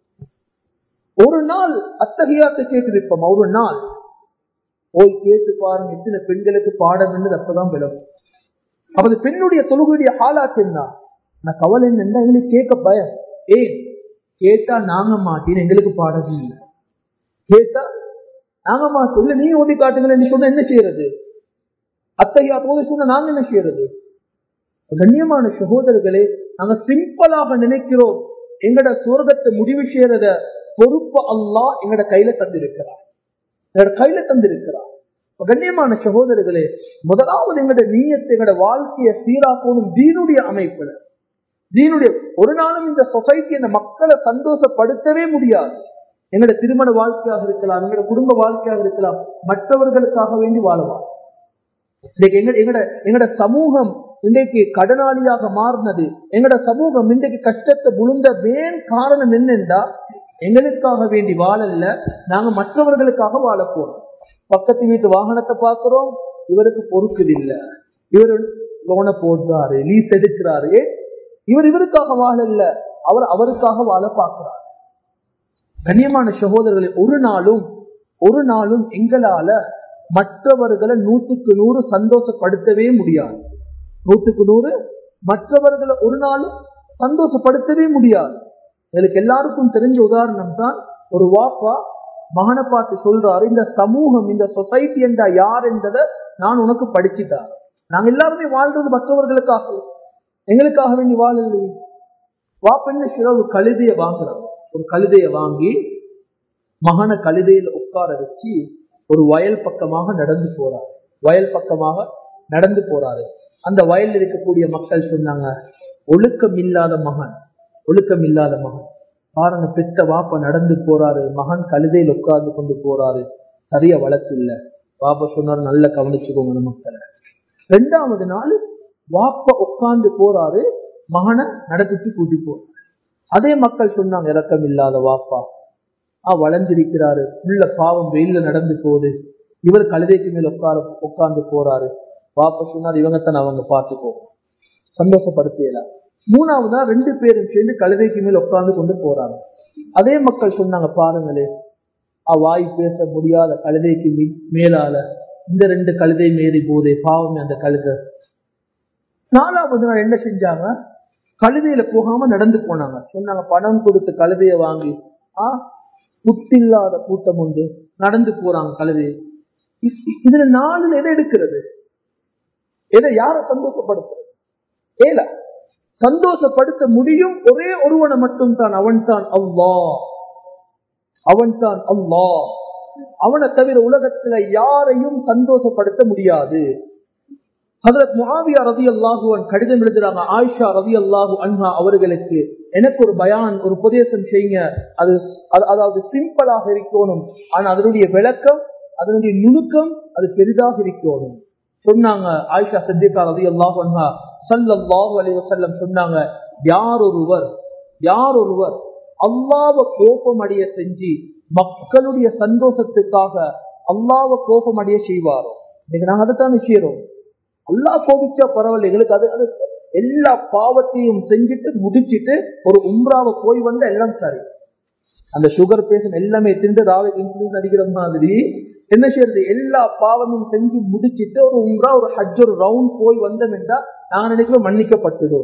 ஒரு நாள் அத்தகையாத்தை கேட்டிருப்போம் ஒரு நாள் போய் கேட்டு பாருங்க எத்தனை பெண்களுக்கு பாடம் என்று அப்பதான் விளக்கும் அவது பெண்ணுடைய தொழுகையுடைய ஹாலாத் என்ன நான் கவலை என்ன எங்களுக்கு கேட்க பயம் ஏன் கேட்டா நாங்க மாட்டேன் எங்களுக்கு பாடம் இல்லை கேட்டா நாங்க மாட்டோம் இல்ல நீங்க ஓதி காட்டுங்களேன்னு சொன்னா என்ன செய்யறது அத்தகையா ஓதி சொன்னா நாங்க என்ன செய்யறது கண்ணியமான சகோதரர்களே நாங்க சிம்பிளாக நினைக்கிறோம் எங்கட சுவர்க்கத்தை முடிவு செய்யறத பொறுப்பு அல்லாஹ் எங்கட கையில தந்திருக்கிறார் எங்கட கையில தந்திருக்கிறார் கண்ணியமான சகோதரர்களே முதலாவது எங்கட நீயத்தை எங்கட வாழ்க்கையை சீராக்கணும் தீனுடைய அமைப்புல தீனுடைய ஒரு நாளும் இந்த சொசைட்டி இந்த மக்களை சந்தோஷப்படுத்தவே முடியாது எங்கட திருமண வாழ்க்கையாக இருக்கலாம் எங்கட குடும்ப வாழ்க்கையாக இருக்கலாம் மற்றவர்களுக்காக வேண்டி வாழலாம் இன்னைக்கு எங்க எங்கட எங்கட சமூகம் இன்றைக்கு கடனாளியாக மாறினது எங்கட சமூகம் இன்றைக்கு கஷ்டத்தை விழுந்த மேன் காரணம் என்னென்றா எங்களுக்காக வேண்டி வாழல நாங்க மற்றவர்களுக்காக வாழ போறோம் பக்கத்து வீட்டு வாகனத்தை பார்க்கிறோம் இவருக்கு பொறுக்குது இல்ல இவர் லோனை போடுறாரு லீஸ் எடுக்கிறாரு இவர் இவருக்காக வாழல அவர் அவருக்காக வாழ பார்க்கிறார் கண்ணியமான சகோதரர்களை ஒரு நாளும் ஒரு நாளும் எங்களால மற்றவர்களை நூற்றுக்கு நூறு சந்தோஷப்படுத்தவே முடியாது நூற்றுக்கு நூறு மற்றவர்களை ஒரு நாளும் சந்தோஷப்படுத்தவே முடியாது எனக்கு எல்லாருக்கும் தெரிஞ்ச உதாரணம் தான் ஒரு வாப்பா மகனை பார்த்து சொல்றாரு இந்த சமூகம் இந்த சொசைட்டி என்றா யார் என்றதை நான் உனக்கு படிச்சுட்டார் நாங்க எல்லாருமே வாழ்றது மற்றவர்களுக்காக எங்களுக்காக வேண்டி வாழலையே வாப்பெண்ண சில ஒரு கழுதைய வாங்குறாங்க ஒரு கழுதைய வாங்கி மகனை கழுதையில உட்கார வச்சு ஒரு வயல் பக்கமாக நடந்து போறாரு வயல் பக்கமாக நடந்து போறாரு அந்த வயலில் இருக்கக்கூடிய மக்கள் சொன்னாங்க ஒழுக்கம் இல்லாத மகன் ஒழுக்கம் இல்லாத மகன் பாருங்க பெத்த வாப்ப நடந்து போறாரு மகன் கழுதையில் உட்கார்ந்து கொண்டு போறாரு சரியா வழக்கு இல்ல வாப்பா சொன்னாரு நல்லா கவனிச்சுக்கோங்க மக்களை ரெண்டாவது நாள் வாப்ப உட்கார்ந்து போறாரு மகனை நடத்திட்டு கூட்டி போறாரு அதே மக்கள் சொன்னாங்க இறக்கம் இல்லாத வாப்பா ஆ வளர்ந்திருக்கிறாரு உள்ள பாவம் வெயில்ல நடந்து போகுது இவர் கழுதைக்கு மேல் உட்கார உட்கார்ந்து போறாரு வாப்பா சொன்னார் இவங்கத்தான் அவங்க பார்த்துக்கோ சந்தோஷப்படுத்தியலாம் மூணாவதா ரெண்டு பேரும் சேர்ந்து கழுதைக்கு மேல் உட்கார்ந்து கொண்டு போறாங்க அதே மக்கள் சொன்னாங்க பாருங்களே வாய் பேச முடியாத கழுதைக்கு மேலால இந்த ரெண்டு கழுதை மீறி போதே பாவமே அந்த கழுதை நாலாவது நாள் என்ன செஞ்சாங்க கழுதையில போகாம நடந்து போனாங்க சொன்னாங்க பணம் கொடுத்து கழுதைய வாங்கி ஆ புத்தில்லாத கூட்டம் உண்டு நடந்து போறாங்க கழுதை இதுல நாலுல எதை எடுக்கிறது எதை யார சந்தோஷப்படுத்துறது ஏல சந்தோஷப்படுத்த முடியும் ஒரே ஒருவனை மட்டும் தான் அவன் தான் அவ்வா அவன் தான் அவ்வா அவனை தவிர உலகத்துல யாரையும் சந்தோஷப்படுத்த முடியாது ஹதரத் முகாவியா ரவி அல்லாஹுவன் கடிதம் எழுதுறாங்க ஆயிஷா ரவி அல்லாஹு அன்ஹா அவர்களுக்கு எனக்கு ஒரு பயான் ஒரு உபதேசம் செய்யுங்க அது அதாவது சிம்பிளாக இருக்கணும் ஆனா அதனுடைய விளக்கம் அதனுடைய நுணுக்கம் அது பெரிதாக இருக்கணும் சொன்னாங்க ஆயிஷா சத்தியக்கா ரவி அல்லாஹு அன்ஹா சல்லாஹு அலி வசல்லம் சொன்னாங்க யார் ஒருவர் யார் ஒருவர் அல்லாவ கோபம் அடைய செஞ்சு மக்களுடைய சந்தோஷத்துக்காக அல்லாவ கோபம் அடைய செய்வாரோ இன்னைக்கு நாங்க அதைத்தான் செய்யறோம் அல்லா கோபிச்சா பரவாயில்ல எங்களுக்கு அது அது எல்லா பாவத்தையும் செஞ்சுட்டு முடிச்சிட்டு ஒரு உம்ராவை போய் வந்தா எல்லாம் சரி அந்த சுகர் பேஷன் எல்லாமே திண்டு ராவை இன்சுலின் அடிக்கிற மாதிரி என்ன செய்யறது எல்லா பாவமும் செஞ்சு முடிச்சிட்டு ஒரு உம்ரா ஒரு ஹஜ் ஒரு ரவுண்ட் போய் வந்தோம் என்றா நாங்க நினைக்கிறோம் மன்னிக்கப்பட்டுடும்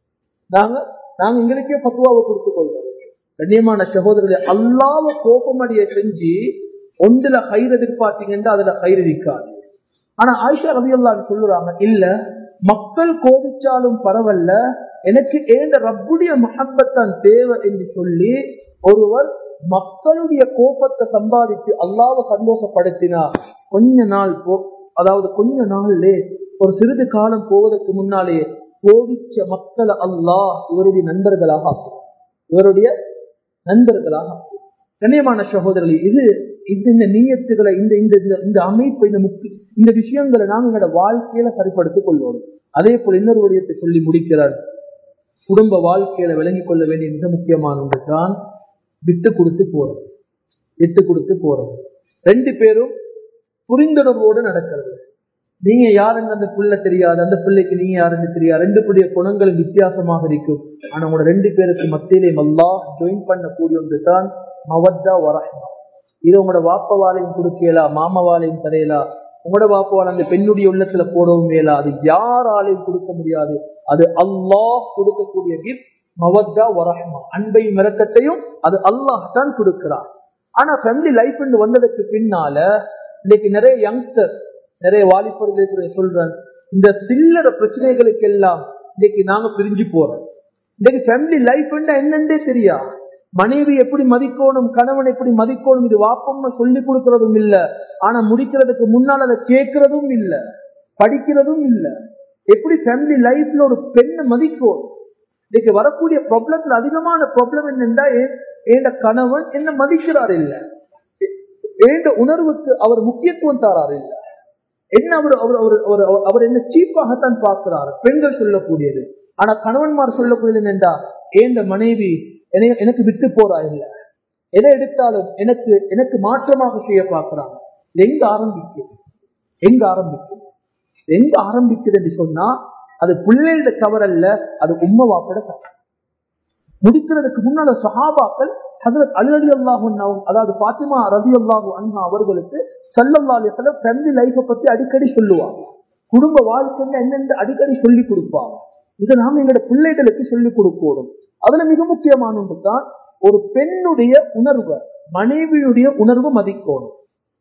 நாங்க நாங்க எங்களுக்கே பத்துவாவை கொடுத்துக் கொள்வது கண்ணியமான சகோதரர்களே அல்லாவ கோபமடியை செஞ்சு ஒன்றுல கயிறு எதிர்பார்த்தீங்கன்னா அதுல கயிறு இருக்காது ஆனா ஆயிஷா ரவி சொல்லுறாங்க இல்ல மக்கள் கோபிச்சாலும் பரவாயில்ல எனக்கு ஏந்த ரப்புடைய மகப்பத்தான் தேவை என்று சொல்லி ஒருவர் மக்களுடைய கோபத்தை சம்பாதித்து அல்லாவை சந்தோஷப்படுத்தினா கொஞ்ச நாள் போ அதாவது கொஞ்ச நாள்லே ஒரு சிறிது காலம் போவதற்கு முன்னாலே கோபிச்ச மக்களை அல்லாஹ் இவருடைய நண்பர்களாக ஆக்குவார் இவருடைய நண்பர்களாக ஆக்குவார் கண்ணியமான சகோதரர்கள் இது இந்த நீயத்துகளை இந்த இந்த இந்த அமைப்பு இந்த முக்கிய இந்த விஷயங்களை நாம் எங்களோட வாழ்க்கையில சரிப்படுத்திக் கொள்வோம் அதே போல் இன்னொரு விடயத்தை சொல்லி முடிக்கிறார் குடும்ப வாழ்க்கையில விளங்கிக் கொள்ள வேண்டிய மிக முக்கியமான ஒன்று தான் விட்டு கொடுத்து போறது விட்டு கொடுத்து போறது ரெண்டு பேரும் புரிந்துணர்வோடு நடக்கிறது நீங்க யாருன்னு அந்த பிள்ளை தெரியாது அந்த பிள்ளைக்கு நீங்க யாருன்னு தெரியாது ரெண்டு பேருடைய குணங்கள் வித்தியாசமாக இருக்கும் ஆனா உங்களோட ரெண்டு பேருக்கு மத்தியிலே மல்லா ஜாயின் பண்ணக்கூடிய ஒன்று தான் மவத்தா வரஹ்மா இது உங்களோட வாப்பவாலையும் கொடுக்கலாம் மாமவாலையும் தரையலாம் உங்களோட வாப்பவால் அந்த பெண்ணுடைய உள்ளத்துல போடவும் மேலா அது யாராலையும் கொடுக்க முடியாது அது அல்லாஹ் கொடுக்கக்கூடிய கிஃப்ட் மவத்தா வரஹ்மா அன்பையும் மிரக்கத்தையும் அது அல்லாஹ் தான் கொடுக்கிறார் ஆனா ஃபேமிலி லைஃப் வந்ததுக்கு பின்னால இன்னைக்கு நிறைய யங்ஸ்டர் நிறைய வாலிபர்கள் சொல்றேன் இந்த சில்லற பிரச்சனைகளுக்கு எல்லாம் இன்னைக்கு நாங்க பிரிஞ்சு போறோம் இன்னைக்கு ஃபேமிலி லைஃப் என்னன்னே தெரியா மனைவி எப்படி மதிக்கணும் கணவன் எப்படி மதிக்கணும் இது வாப்பம்னு சொல்லி கொடுக்கறதும் இல்ல ஆனா முடிக்கிறதுக்கு முன்னால் அதை கேட்கறதும் இல்ல படிக்கிறதும் இல்ல எப்படி ஃபேமிலி லைஃப்ல ஒரு பெண்ணை மதிக்கணும் இன்னைக்கு வரக்கூடிய ப்ராப்ளத்துல அதிகமான ப்ராப்ளம் என்னென்றா ஏண்ட கணவன் என்ன மதிக்கிறார் இல்ல ஏண்ட உணர்வுக்கு அவர் முக்கியத்துவம் தாரார் இல்ல என்ன அவர் அவர் அவர் அவர் என்ன சீப்பாகத்தான் பார்க்கிறார் பெண்கள் சொல்லக்கூடியது ஆனா கணவன்மார் சொல்லக்கூடியது என்னென்றா ஏண்ட மனைவி எனக்கு விட்டு போறா இல்ல எதை எடுத்தாலும் எனக்கு எனக்கு மாற்றமாக செய்ய பார்க்கிறாங்க எங்க ஆரம்பிக்குது எங்க ஆரம்பிக்குது எங்க ஆரம்பிக்குது என்று சொன்னா அது பிள்ளைகளோட தவறல்ல அது உண்மை வாப்போட தவறு முடிக்கிறதுக்கு முன்னால சஹாபாக்கள் ஹசரத் அலி அலி அல்லாஹு அதாவது பாத்திமா ரவி அல்லாஹு அண்ணா அவர்களுக்கு சல்லல்லா அலிஸ்ல ஃபேமிலி லைஃபை பத்தி அடிக்கடி சொல்லுவாங்க குடும்ப வாழ்க்கைன்னு என்னென்ன அடிக்கடி சொல்லி கொடுப்பாங்க இதை நாம எங்களோட பிள்ளைகளுக்கு சொல்லிக் கொடுக்கணும் அதுல மிக முக்கியமான ஒன்று தான் ஒரு பெண்ணுடைய உணர்வு மனைவியுடைய உணர்வு மதிக்கணும்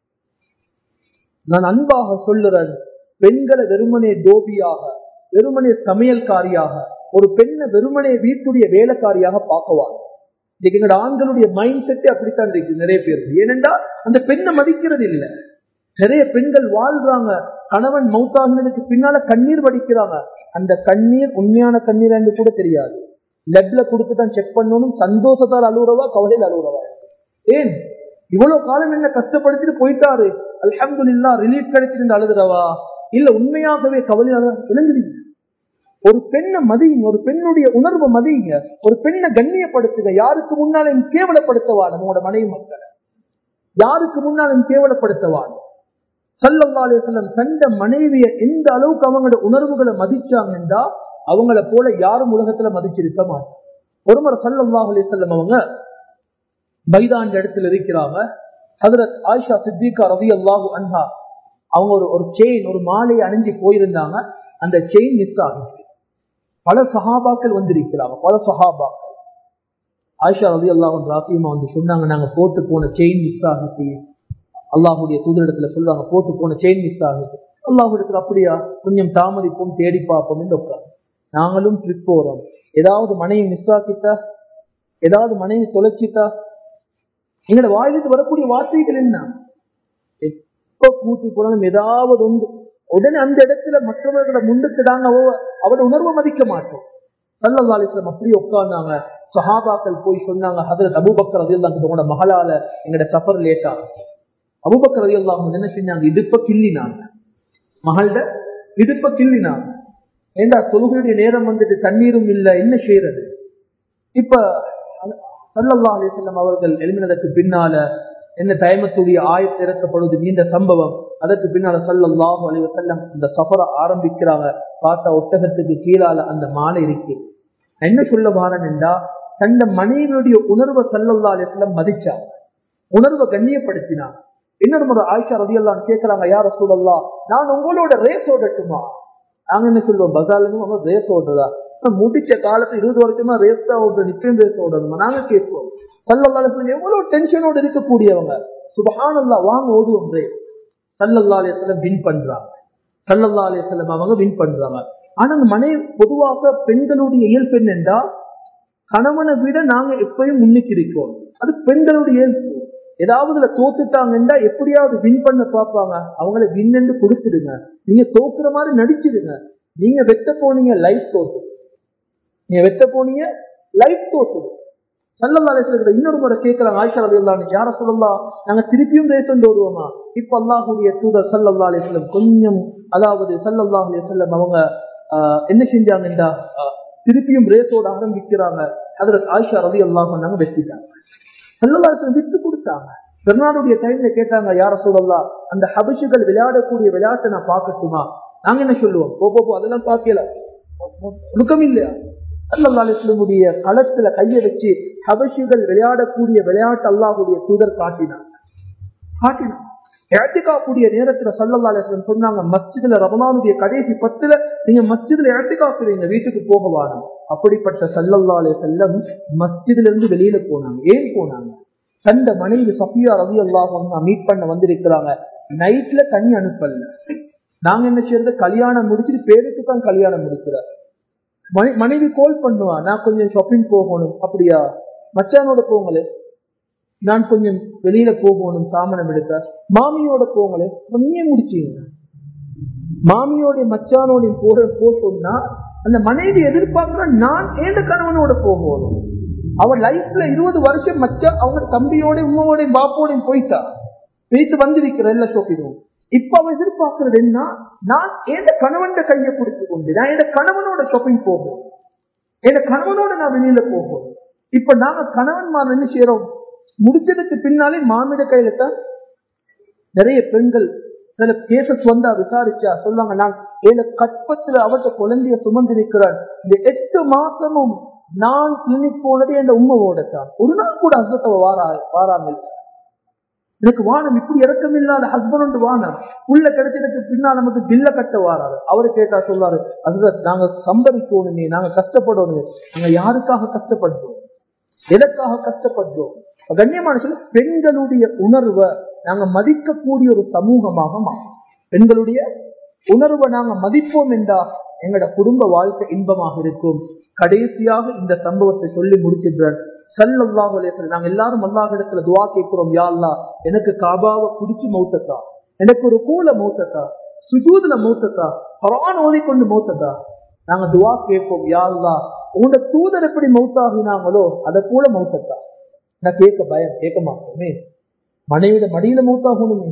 நான் அன்பாக சொல்லுறேன் பெண்களை வெறுமனே தோபியாக வெறுமனே சமையல்காரியாக ஒரு பெண்ணை வெறுமனே வீட்டுடைய வேலைக்காரியாக பார்க்குவாங்க இன்னைக்கு எங்களோட ஆண்களுடைய மைண்ட் செட்டே அப்படித்தான் இருக்கு நிறைய பேர் ஏனென்றா அந்த பெண்ணை மதிக்கிறது இல்லை நிறைய பெண்கள் வாழ்றாங்க கணவன் மௌத்தாகினதுக்கு பின்னால கண்ணீர் வடிக்கிறாங்க அந்த கண்ணீர் உண்மையான கண்ணீர் என்று கூட தெரியாது லெப்ல கொடுத்து தான் செக் பண்ணணும் சந்தோஷத்தால் அழுகுறவா கவலையில் அழுகுறவா ஏன் இவ்வளவு காலம் என்ன கஷ்டப்படுத்திட்டு போயிட்டாரு அல்ஹம்து இல்லா ரிலீஃப் கிடைச்சிருந்து அழுகுறவா இல்ல உண்மையாகவே கவலையால விளங்குறீங்க ஒரு பெண்ணை மதியுங்க ஒரு பெண்ணுடைய உணர்வை மதியுங்க ஒரு பெண்ணை கண்ணியப்படுத்துங்க யாருக்கு முன்னாலும் கேவலப்படுத்தவான உங்களோட மனைவி மக்களை யாருக்கு முன்னாலும் கேவலப்படுத்தவான சல்லல்லா அலிஸ்லம் கண்ட மனைவிய எந்த அளவுக்கு அவங்களோட உணர்வுகளை மதிச்சாங்கன்னா அவங்கள போல யாரும் உலகத்துல மதிச்சிருக்க மாட்டாங்க ஒருமுறை சல்லல்லா அலிஸ்லம் அவங்க மைதான இடத்துல இருக்கிறாங்க ஹதரத் ஆயிஷா சித்திகா ரவி அல்லாஹு அன்ஹா அவங்க ஒரு ஒரு செயின் ஒரு மாலையை அணிஞ்சு போயிருந்தாங்க அந்த செயின் மிஸ் ஆகுது பல சஹாபாக்கள் வந்திருக்கிறாங்க பல சஹாபாக்கள் ஆயிஷா ரவி அல்லாஹு ராசியமா வந்து சொன்னாங்க நாங்க போட்டு போன செயின் மிஸ் ஆகுது அல்லாஹுடைய தூதரிடத்துல சொல்லுவாங்க போட்டு போன செயின் மிஸ் ஆகுது அல்லாஹுடத்துல அப்படியா கொஞ்சம் தாமதிப்போம் தேடி பார்ப்போம் உட்காந்து நாங்களும் ட்ரிப் போறோம் ஏதாவது மனைவி மிஸ் ஆக்கிட்டா ஏதாவது மனைவி தொலைச்சிட்டா எங்களோட வாயிலிருந்து வரக்கூடிய வார்த்தைகள் என்ன எப்ப கூட்டி போனாலும் ஏதாவது உண்டு உடனே அந்த இடத்துல மற்றவர்களோட முன்னுக்கு நாங்க அவட உணர்வை மதிக்க மாட்டோம் சல்லல்லாலிஸ்லம் அப்படி உட்கார்ந்தாங்க சஹாபாக்கள் போய் சொன்னாங்க ஹதரத் அபுபக்கர் அதில் தான் உங்களோட மகளால எங்களோட சஃபர் லேட் ஆகும் அபுபக்கர் அதில் என்ன செஞ்சாங்க இடுப்ப கிள்ளினாங்க மகள்ட இடுப்ப கிள்ளினாங்க ஏண்டா தொழுகையுடைய நேரம் வந்துட்டு தண்ணீரும் இல்லை என்ன செய்யறது இப்ப சல்லல்லா அலிசல்லம் அவர்கள் எழுமினதற்கு பின்னால என்ன தயமத்துடைய ஆயத்து இறக்கப்படுவது நீண்ட சம்பவம் அதற்கு பின்னால சல்லல்லாஹு அலைஹி வஸல்லம் இந்த சஃபரை ஆரம்பிக்கிறாங்க பார்த்தா ஒட்டகத்துக்கு கீழால அந்த மாலை இருக்கு நான் என்ன சொல்ல வாரன் என்றா தந்த மனைவியுடைய உணர்வை சல்லல்லா அலிஸ்லம் மதிச்சாங்க உணர்வை கண்ணியப்படுத்தினாங்க இன்னொரு முறை ஆயிஷா ரதியெல்லாம் கேட்கிறாங்க யார சூழல்லா நான் உங்களோட ரேஸ் ஓடட்டுமா நாங்க என்ன சொல்லுவோம் பசாலுங்க ரேஸ் ஓடுறதா நான் முடிச்ச காலத்து இருபது வருஷமா ரேஸ் தான் ஓடுற நிச்சயம் ரேஸ் ஓடணுமா நாங்க கேட்போம் சல்லல்லா அலிஸ்லம் எவ்வளவு டென்ஷனோடு இருக்கக்கூடியவங்க சுபஹானல்லா வாங்க ஓடுவோம் ரேஸ் சல்லல்லா அலிஸ்லம் வின் பண்றாங்க சல்லல்லா அலிஸ்லம் அவங்க வின் பண்றாங்க ஆனா அந்த மனை பொதுவாக பெண்களுடைய இயல்பு என்னென்றா கணவனை விட நாங்க எப்பயும் முன்னுக்கு இருக்கோம் அது பெண்களுடைய இயல்பு ஏதாவது தோத்துட்டாங்கன்னா எப்படியாவது வின் பண்ண பார்ப்பாங்க அவங்கள வின் என்று கொடுத்துடுங்க நீங்க தோக்குற மாதிரி நடிச்சிடுங்க நீங்க வெட்ட போனீங்க லைஃப் தோத்து நீங்க வெட்ட போனீங்க லைஃப் தோத்து சல்லல்லா அலிஸ்ல இன்னொரு முறை கேட்கிறாங்க ஆயிஷா ரவி யார சொல்லலாம் நாங்க திருப்பியும் ரேசன் ஓடுவோமா இப்ப அல்லாஹுடைய தூதர் சல்லல்லா அலிஸ்லம் கொஞ்சம் அதாவது சல்லல்லா அலிஸ்லம் அவங்க என்ன செஞ்சாங்கன்றா திருப்பியும் ரேஸோட ஆரம்பிக்கிறாங்க அதுல ஆயிஷா ரவி அல்லாஹ் நாங்க வெட்டிட்டாங்க செல்லலாசன் விட்டு கொடுத்தாங்க பெருநாளுடைய டைம்ல கேட்டாங்க யார சொல்லலாம் அந்த ஹபிஷுகள் விளையாடக்கூடிய விளையாட்டை நான் பார்க்கட்டுமா நாங்க என்ன சொல்லுவோம் போ போ அதெல்லாம் பார்க்கல ஒழுக்கம் இல்லையா அல்லல்லாஸ்லமுடைய களத்துல கையை வச்சு ஹபஷிகள் விளையாடக்கூடிய விளையாட்டு அல்லாஹுடைய தூதர் காட்டினாங்க காட்டினாங்க ஏத்திக்காக்கூடிய நேரத்துல சல்லல்லா அலிஸ்லம் சொன்னாங்க மஸ்ஜிதுல ரமலானுடைய கடைசி பத்துல நீங்க மஸ்ஜிதுல ஏத்திக்காக்குறீங்க வீட்டுக்கு போக வாரம் அப்படிப்பட்ட சல்லல்லா அலே செல்லம் மஸ்ஜிதுல இருந்து வெளியில போனாங்க ஏன் போனாங்க தந்த மனைவி சஃபியா ரவி அல்லாஹ் மீட் பண்ண வந்திருக்கிறாங்க நைட்ல தண்ணி அனுப்பல நாங்க என்ன செய்யறது கல்யாணம் முடிச்சுட்டு பேருக்கு தான் கல்யாணம் முடிக்கிறார் மனைவி கால் பண்ணுவா நான் கொஞ்சம் ஷாப்பிங் போகணும் அப்படியா மச்சானோட போங்களே நான் கொஞ்சம் வெளியில போகணும் சாமனம் எடுக்க மாமியோட போங்களே நீயே முடிச்சீங்க மாமியோட மச்சானோட போற போ சொன்னா அந்த மனைவி எதிர்பார்க்கிற நான் ஏந்த கணவனோட போகணும் அவன் லைஃப்ல இருபது வருஷம் மச்சான் அவங்க தம்பியோட உமாவோட பாப்போடையும் போயிட்டா போயிட்டு வந்திருக்கிற எல்லா ஷோப்பிங்கும் இப்ப அவன் எதிர்பார்க்கறது என்ன நான் ஏந்த கணவன் கையை பிடிச்சு கொண்டு நான் என் கணவனோட ஷாப்பிங் போகும் என் கணவனோட நான் வெளியில போகும் இப்ப நாங்க கணவன் மாதிரி என்ன செய்யறோம் முடிச்சதுக்கு பின்னாலே மாமிட கையில தான் நிறைய பெண்கள் சில கேசஸ் வந்தா விசாரிச்சா சொல்லுவாங்க நான் என் கற்பத்துல அவற்றை குழந்தைய சுமந்திருக்கிறான் இந்த எட்டு மாசமும் நான் கிளினிக் போனது என் உண்மையோட தான் ஒரு நாள் கூட அசத்தை வாரா வாராமல் எனக்கு வானம் இப்படி இறக்கம் இல்லாத ஹஸ்பண்ட் வானம் உள்ள கிடைச்சதுக்கு பின்னால் நமக்கு பில்ல கட்ட வாராரு அவரு கேட்டா சொல்லாரு அதுதான் நாங்க சம்பரிக்கணுமே நாங்க கஷ்டப்படணும் நாங்க யாருக்காக கஷ்டப்படுறோம் எதற்காக கஷ்டப்படுறோம் கண்ணியமான சொல்ல பெண்களுடைய உணர்வை நாங்க மதிக்கக்கூடிய ஒரு சமூகமாக மாறும் பெண்களுடைய உணர்வை நாங்க மதிப்போம் என்றா எங்களோட குடும்ப வாழ்க்கை இன்பமாக இருக்கும் கடைசியாக இந்த சம்பவத்தை சொல்லி முடிக்கின்றார் சல்லாஹ் நாங்க எல்லாரும் அல்லாஹ் இடத்துல துவா கேட்கிறோம் யா அல்லா எனக்கு காபாவை குடிச்சு மௌத்தத்தா எனக்கு ஒரு கூல மௌத்தத்தா சுஜூதுல மௌத்தத்தா பரான் ஓதிக்கொண்டு மௌத்தத்தா நாங்க துவா கேட்போம் யா அல்லா உங்களோட தூதர் எப்படி மௌத்தாகினாங்களோ அதை கூட மௌத்தத்தா நான் கேட்க பயம் கேட்க மாட்டோமே மனைவிட மடியில மௌத்தாகணுமே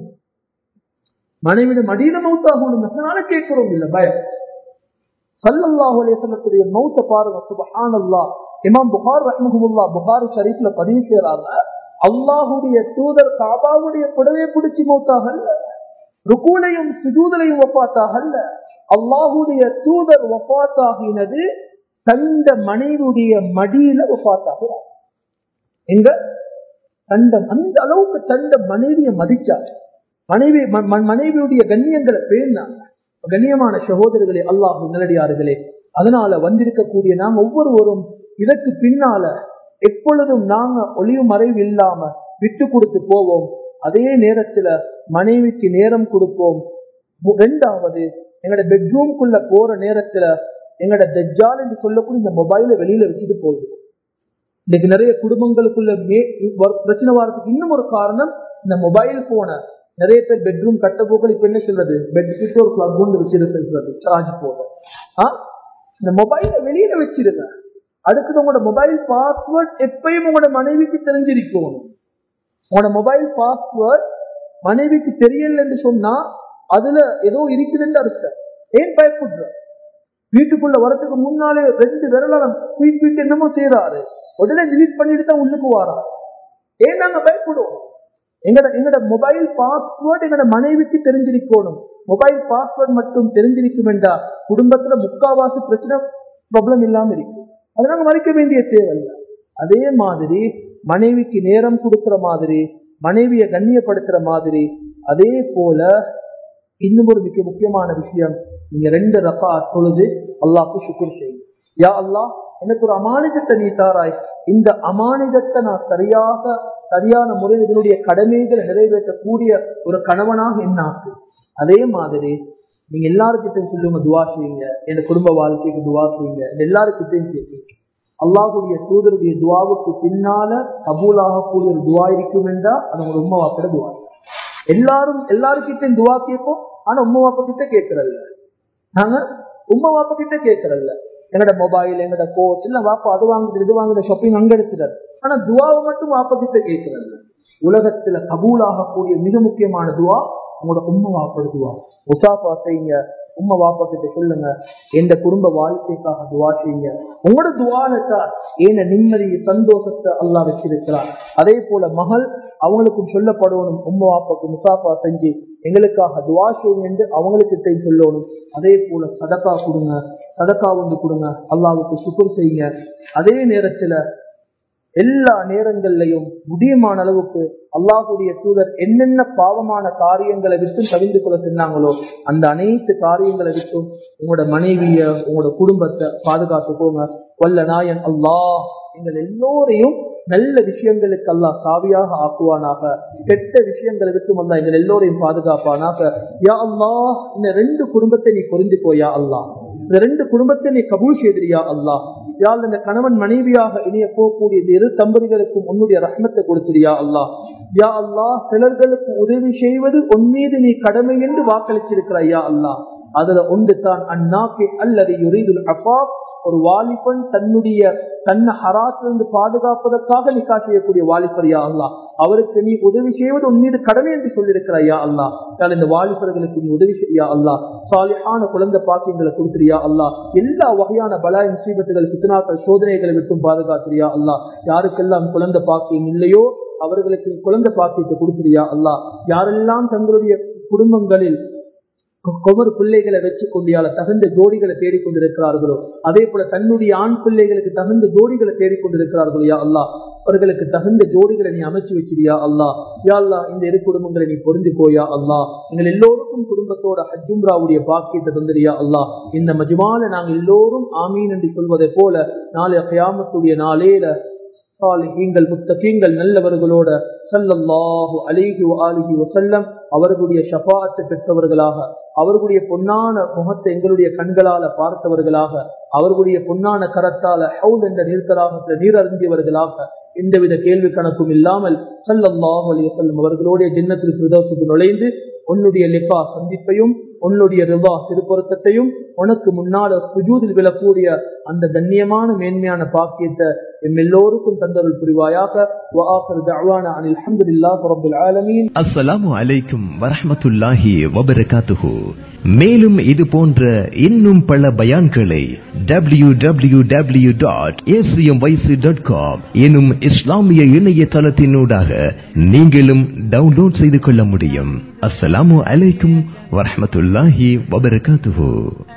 மனைவிட மடியில மௌத்தாகணுமே அதனால கேட்கிறோம் இல்ல பயம் சல்லல்லாஹு அலைஹி மௌத்த பாருங்க சுபஹானல்லாஹ் இமாம் புகார் ரஹ்மஹுல்லா புகார் ஷரீஃப்ல பதிவு செய்யறாங்க அல்லாஹுடைய தூதர் காபாவுடைய புடவை பிடிச்சி மௌத்தாகல்ல ருக்கூலையும் சுஜூதலையும் ஒப்பாத்தாகல்ல அல்லாஹுடைய தூதர் ஒப்பாத்தாகினது தந்த மனைவியுடைய மடியில ஒப்பாத்தாகிறார் எங்க தண்ட அந்த அளவுக்கு தந்த மனைவியை மதிச்சார் மனைவி மனைவியுடைய கண்ணியங்களை பேர்னாங்க கண்ணியமான சகோதரர்களே அல்லாஹ் நிலடியார்களே அதனால வந்திருக்கக்கூடிய நாம் ஒவ்வொருவரும் இதற்கு பின்னால எப்பொழுதும் நாங்க ஒளிவு மறைவு இல்லாம விட்டு கொடுத்து போவோம் அதே நேரத்துல மனைவிக்கு நேரம் கொடுப்போம் ரெண்டாவது எங்களோட பெட்ரூம்குள்ள போற நேரத்துல எங்களோட தஜ்ஜால் என்று சொல்லக்கூடிய இந்த மொபைல வெளியில வச்சுட்டு போகுது இன்னைக்கு நிறைய குடும்பங்களுக்குள்ள மே பிரச்சனை வரதுக்கு இன்னும் ஒரு காரணம் இந்த மொபைல் போன நிறைய பேர் பெட்ரூம் கட்ட போக்கள் இப்ப என்ன சொல்றது பெட் கிட்ட ஒரு பிளக் ஒன்று வச்சிருக்கிறது சார்ஜ் போட இந்த மொபைல வெளியில வச்சிருங்க அடுத்தது உங்களோட மொபைல் பாஸ்வேர்ட் எப்பயும் உங்களோட மனைவிக்கு தெரிஞ்சிருக்கணும் உங்களோட மொபைல் பாஸ்வேர்ட் மனைவிக்கு தெரியல என்று சொன்னா அதுல ஏதோ இருக்குதுன்னு அர்த்தம் ஏன் பயப்படுற வீட்டுக்குள்ள வரதுக்கு முன்னாலே ரெண்டு விரலாம் குயிக் குயிக் என்னமோ செய்யறாரு உடனே டிலீட் பண்ணிட்டு தான் உள்ளுக்கு வாராரு ஏன் நாங்க பயப்படுவோம் எங்கட எங்கட மொபைல் பாஸ்வேர்டு எங்கட மனைவிக்கு தெரிஞ்சிருக்கணும் மொபைல் பாஸ்வேர்டு மட்டும் தெரிஞ்சிருக்கும் என்றா குடும்பத்துல முக்காவாசி பிரச்சனை ப்ராப்ளம் இல்லாம இருக்கு அதை நாங்க மறைக்க வேண்டிய தேவையில்லை அதே மாதிரி மனைவிக்கு நேரம் கொடுக்கிற மாதிரி மனைவியை கண்ணியப்படுத்துற மாதிரி அதே போல இன்னும் ஒரு மிக முக்கியமான விஷயம் நீங்க ரெண்டு ரப்பா தொழுது அல்லாஹ்க்கு சுக்குர் செய்யும் யா அல்லாஹ் எனக்கு ஒரு அமானிதத்தை நீ தாராய் இந்த அமானிதத்தை நான் சரியாக சரியான முறையில் இதனுடைய கடமைகளை நிறைவேற்றக்கூடிய ஒரு கணவனாக என்னாக்கு அதே மாதிரி நீங்க எல்லாருக்கிட்டையும் சொல்லுங்க துவா செய்யுங்க என் குடும்ப வாழ்க்கைக்கு துவா செய்யுங்க எல்லாருக்கிட்டையும் கேட்குங்க அல்லாஹுடைய தூதருடைய துவாவுக்கு பின்னால கபூலாகக்கூடிய ஒரு துவா இருக்கும் என்றா அது உங்க உண்மை வாப்பட துவா எல்லாரும் எல்லாருக்கிட்டையும் துவா கேட்போம் ஆனா உண்மை வாப்ப கிட்ட கேட்கறதில்ல நாங்க உண்மை வாப்ப கிட்ட கேட்கறதில்ல எங்கட மொபைல் எங்கட கோச் இல்ல வாப்பா அது வாங்குது இது வாங்குது ஷாப்பிங் அங்க எடுத்துறாரு ஆனா துவாவை மட்டும் வாப்ப கிட்ட கேட்கறதில்ல உலகத்துல கபூலாகக்கூடிய மிக முக்கியமான துவா உங்களோட உண்மை வாப்பட துவா முசாஃபா செய்யுங்க உம்மை வாப்பா கிட்ட சொல்லுங்க எந்த குடும்ப வாழ்க்கைக்காக துவா செய்யுங்க உங்களோட துவாலத்தான் ஏன நிம்மதியை சந்தோஷத்தை அல்லாஹ் வச்சிருக்கிறார் அதே போல மகள் அவங்களுக்கும் சொல்லப்படணும் உம்மை வாப்பாக்கு முசாஃபா செஞ்சு எங்களுக்காக துவா செய்யுங்க என்று அவங்களுக்கு சொல்லணும் அதே போல சதக்கா கொடுங்க சதக்கா வந்து கொடுங்க அல்லாவுக்கு சுத்தம் செய்யுங்க அதே நேரத்துல எல்லா நேரங்கள்லையும் முடியுமான அளவுக்கு அல்லாஹுடைய தூதர் என்னென்ன பாவமான காரியங்களை விட்டும் தவிர்த்து கொள்ள சொன்னாங்களோ அந்த அனைத்து காரியங்களை விட்டும் உங்களோட மனைவிய உங்களோட குடும்பத்தை பாதுகாத்துக்கோங்க வல்ல நாயன் அல்லாஹ் எங்கள் எல்லோரையும் நல்ல விஷயங்களுக்கு அல்லாஹ் காவியாக ஆக்குவானாக கெட்ட விஷயங்களை விட்டு வந்தா எங்கள் எல்லோரையும் பாதுகாப்பானாக யா அல்லாஹ் இந்த ரெண்டு குடும்பத்தை நீ பொருந்திக்கோயா அல்லாஹ் இந்த ரெண்டு குடும்பத்தை நீ கபூல் செய்திரியா அல்லாஹ் யாழ் இந்த கணவன் மனைவியாக இணைய போகக்கூடிய இந்த இரு தம்பதிகளுக்கும் உன்னுடைய ரஹ்மத்தை கொடுத்திரியா அல்லாஹ் யா அல்லாஹ் சிலர்களுக்கு உதவி செய்வது உன் மீது நீ கடமை என்று வாக்களிச்சிருக்கிறாயா அல்லாஹ் அதுல ஒன்று தான் அந்நாக்கி அல்லது யுரீதுல் அஃபாப் ஒரு வாலிபன் தன்னுடைய தன்னை ஹராத்திலிருந்து பாதுகாப்பதற்காக நிக்கா செய்யக்கூடிய வாலிபர் யா அல்லா அவருக்கு நீ உதவி செய்வது உன் மீது கடமை என்று சொல்லியிருக்கிறாயா அல்லா இந்த வாலிபர்களுக்கு நீ உதவி செய்யா அல்லா சாலிஹான குழந்தை பாக்கியங்களை கொடுத்துறியா அல்லா எல்லா வகையான பலாய் முசீபத்துகள் பித்தனாக்கள் சோதனைகளை விட்டும் பாதுகாத்துறியா அல்லா யாருக்கெல்லாம் குழந்தை பாக்கியம் இல்லையோ அவர்களுக்கு நீ குழந்தை பாக்கியத்தை கொடுத்துறியா அல்லா யாரெல்லாம் தங்களுடைய குடும்பங்களில் கொமர் பிள்ளைகளை வச்சு கொண்டியால தகுந்த ஜோடிகளை தேடிக்கொண்டிருக்கிறார்களோ அதே போல தன்னுடைய ஆண் பிள்ளைகளுக்கு தகுந்த ஜோடிகளை தேடிக்கொண்டிருக்கிறார்களோ யா அல்லா அவர்களுக்கு தகுந்த ஜோடிகளை நீ அமைச்சு வச்சிருயா அல்லா யா அல்லா இந்த இரு குடும்பங்களை நீ பொருந்திக்கோயா அல்லா எங்கள் எல்லோருக்கும் குடும்பத்தோட ஹஜ்ஜும்ராவுடைய பாக்கியத்தை தந்திரியா அல்லா இந்த மஜ்மால நாங்கள் எல்லோரும் ஆமீன் என்று சொல்வதை போல நாளை கயாமத்துடைய நாளேல சாலிஹீங்கள் முத்தகீங்கள் நல்லவர்களோட சல்லல்லாஹு அலிஹி ஆலிஹி வசல்லம் அவர்களுடைய ஷபாத்தை பெற்றவர்களாக அவர்களுடைய பொன்னான முகத்தை எங்களுடைய கண்களால பார்த்தவர்களாக அவர்களுடைய பொன்னான கரத்தால ஹவுல் என்ற நீர்த்தராக நீர் அருந்தியவர்களாக எந்தவித கேள்வி கணக்கும் இல்லாமல் சல்லல்லாஹு அலி வசல்லம் அவர்களுடைய ஜின்னத்தில் பிரதோஷத்துக்கு நுழைந்து உன்னுடைய லிபா சந்திப்பையும் உன்னுடைய ரிவா திருப்பொருத்தத்தையும் உனக்கு முன்னால சுஜூதில் விழக்கூடிய அந்த கண்ணியமான மேன்மையான பாக்கியத்தை எம் எல்லோருக்கும் தந்தருள் புரிவாயாக அஸ்ஸலாமு அலைக்கும் வரஹமத்துல்லாஹி வபரகாத்துஹு மேலும் இது போன்ற இன்னும் பல பயான்களை W W W dot A C M Y C dot com எனும் இஸ்லாமிய இணையதளத்தினூடாக நீங்களும் டவுன்லோட் செய்து கொள்ள முடியும் அஸ்ஸலாமு அலைக்கும் வரஹமத்துல்லாஹி வபரகாத்துஹு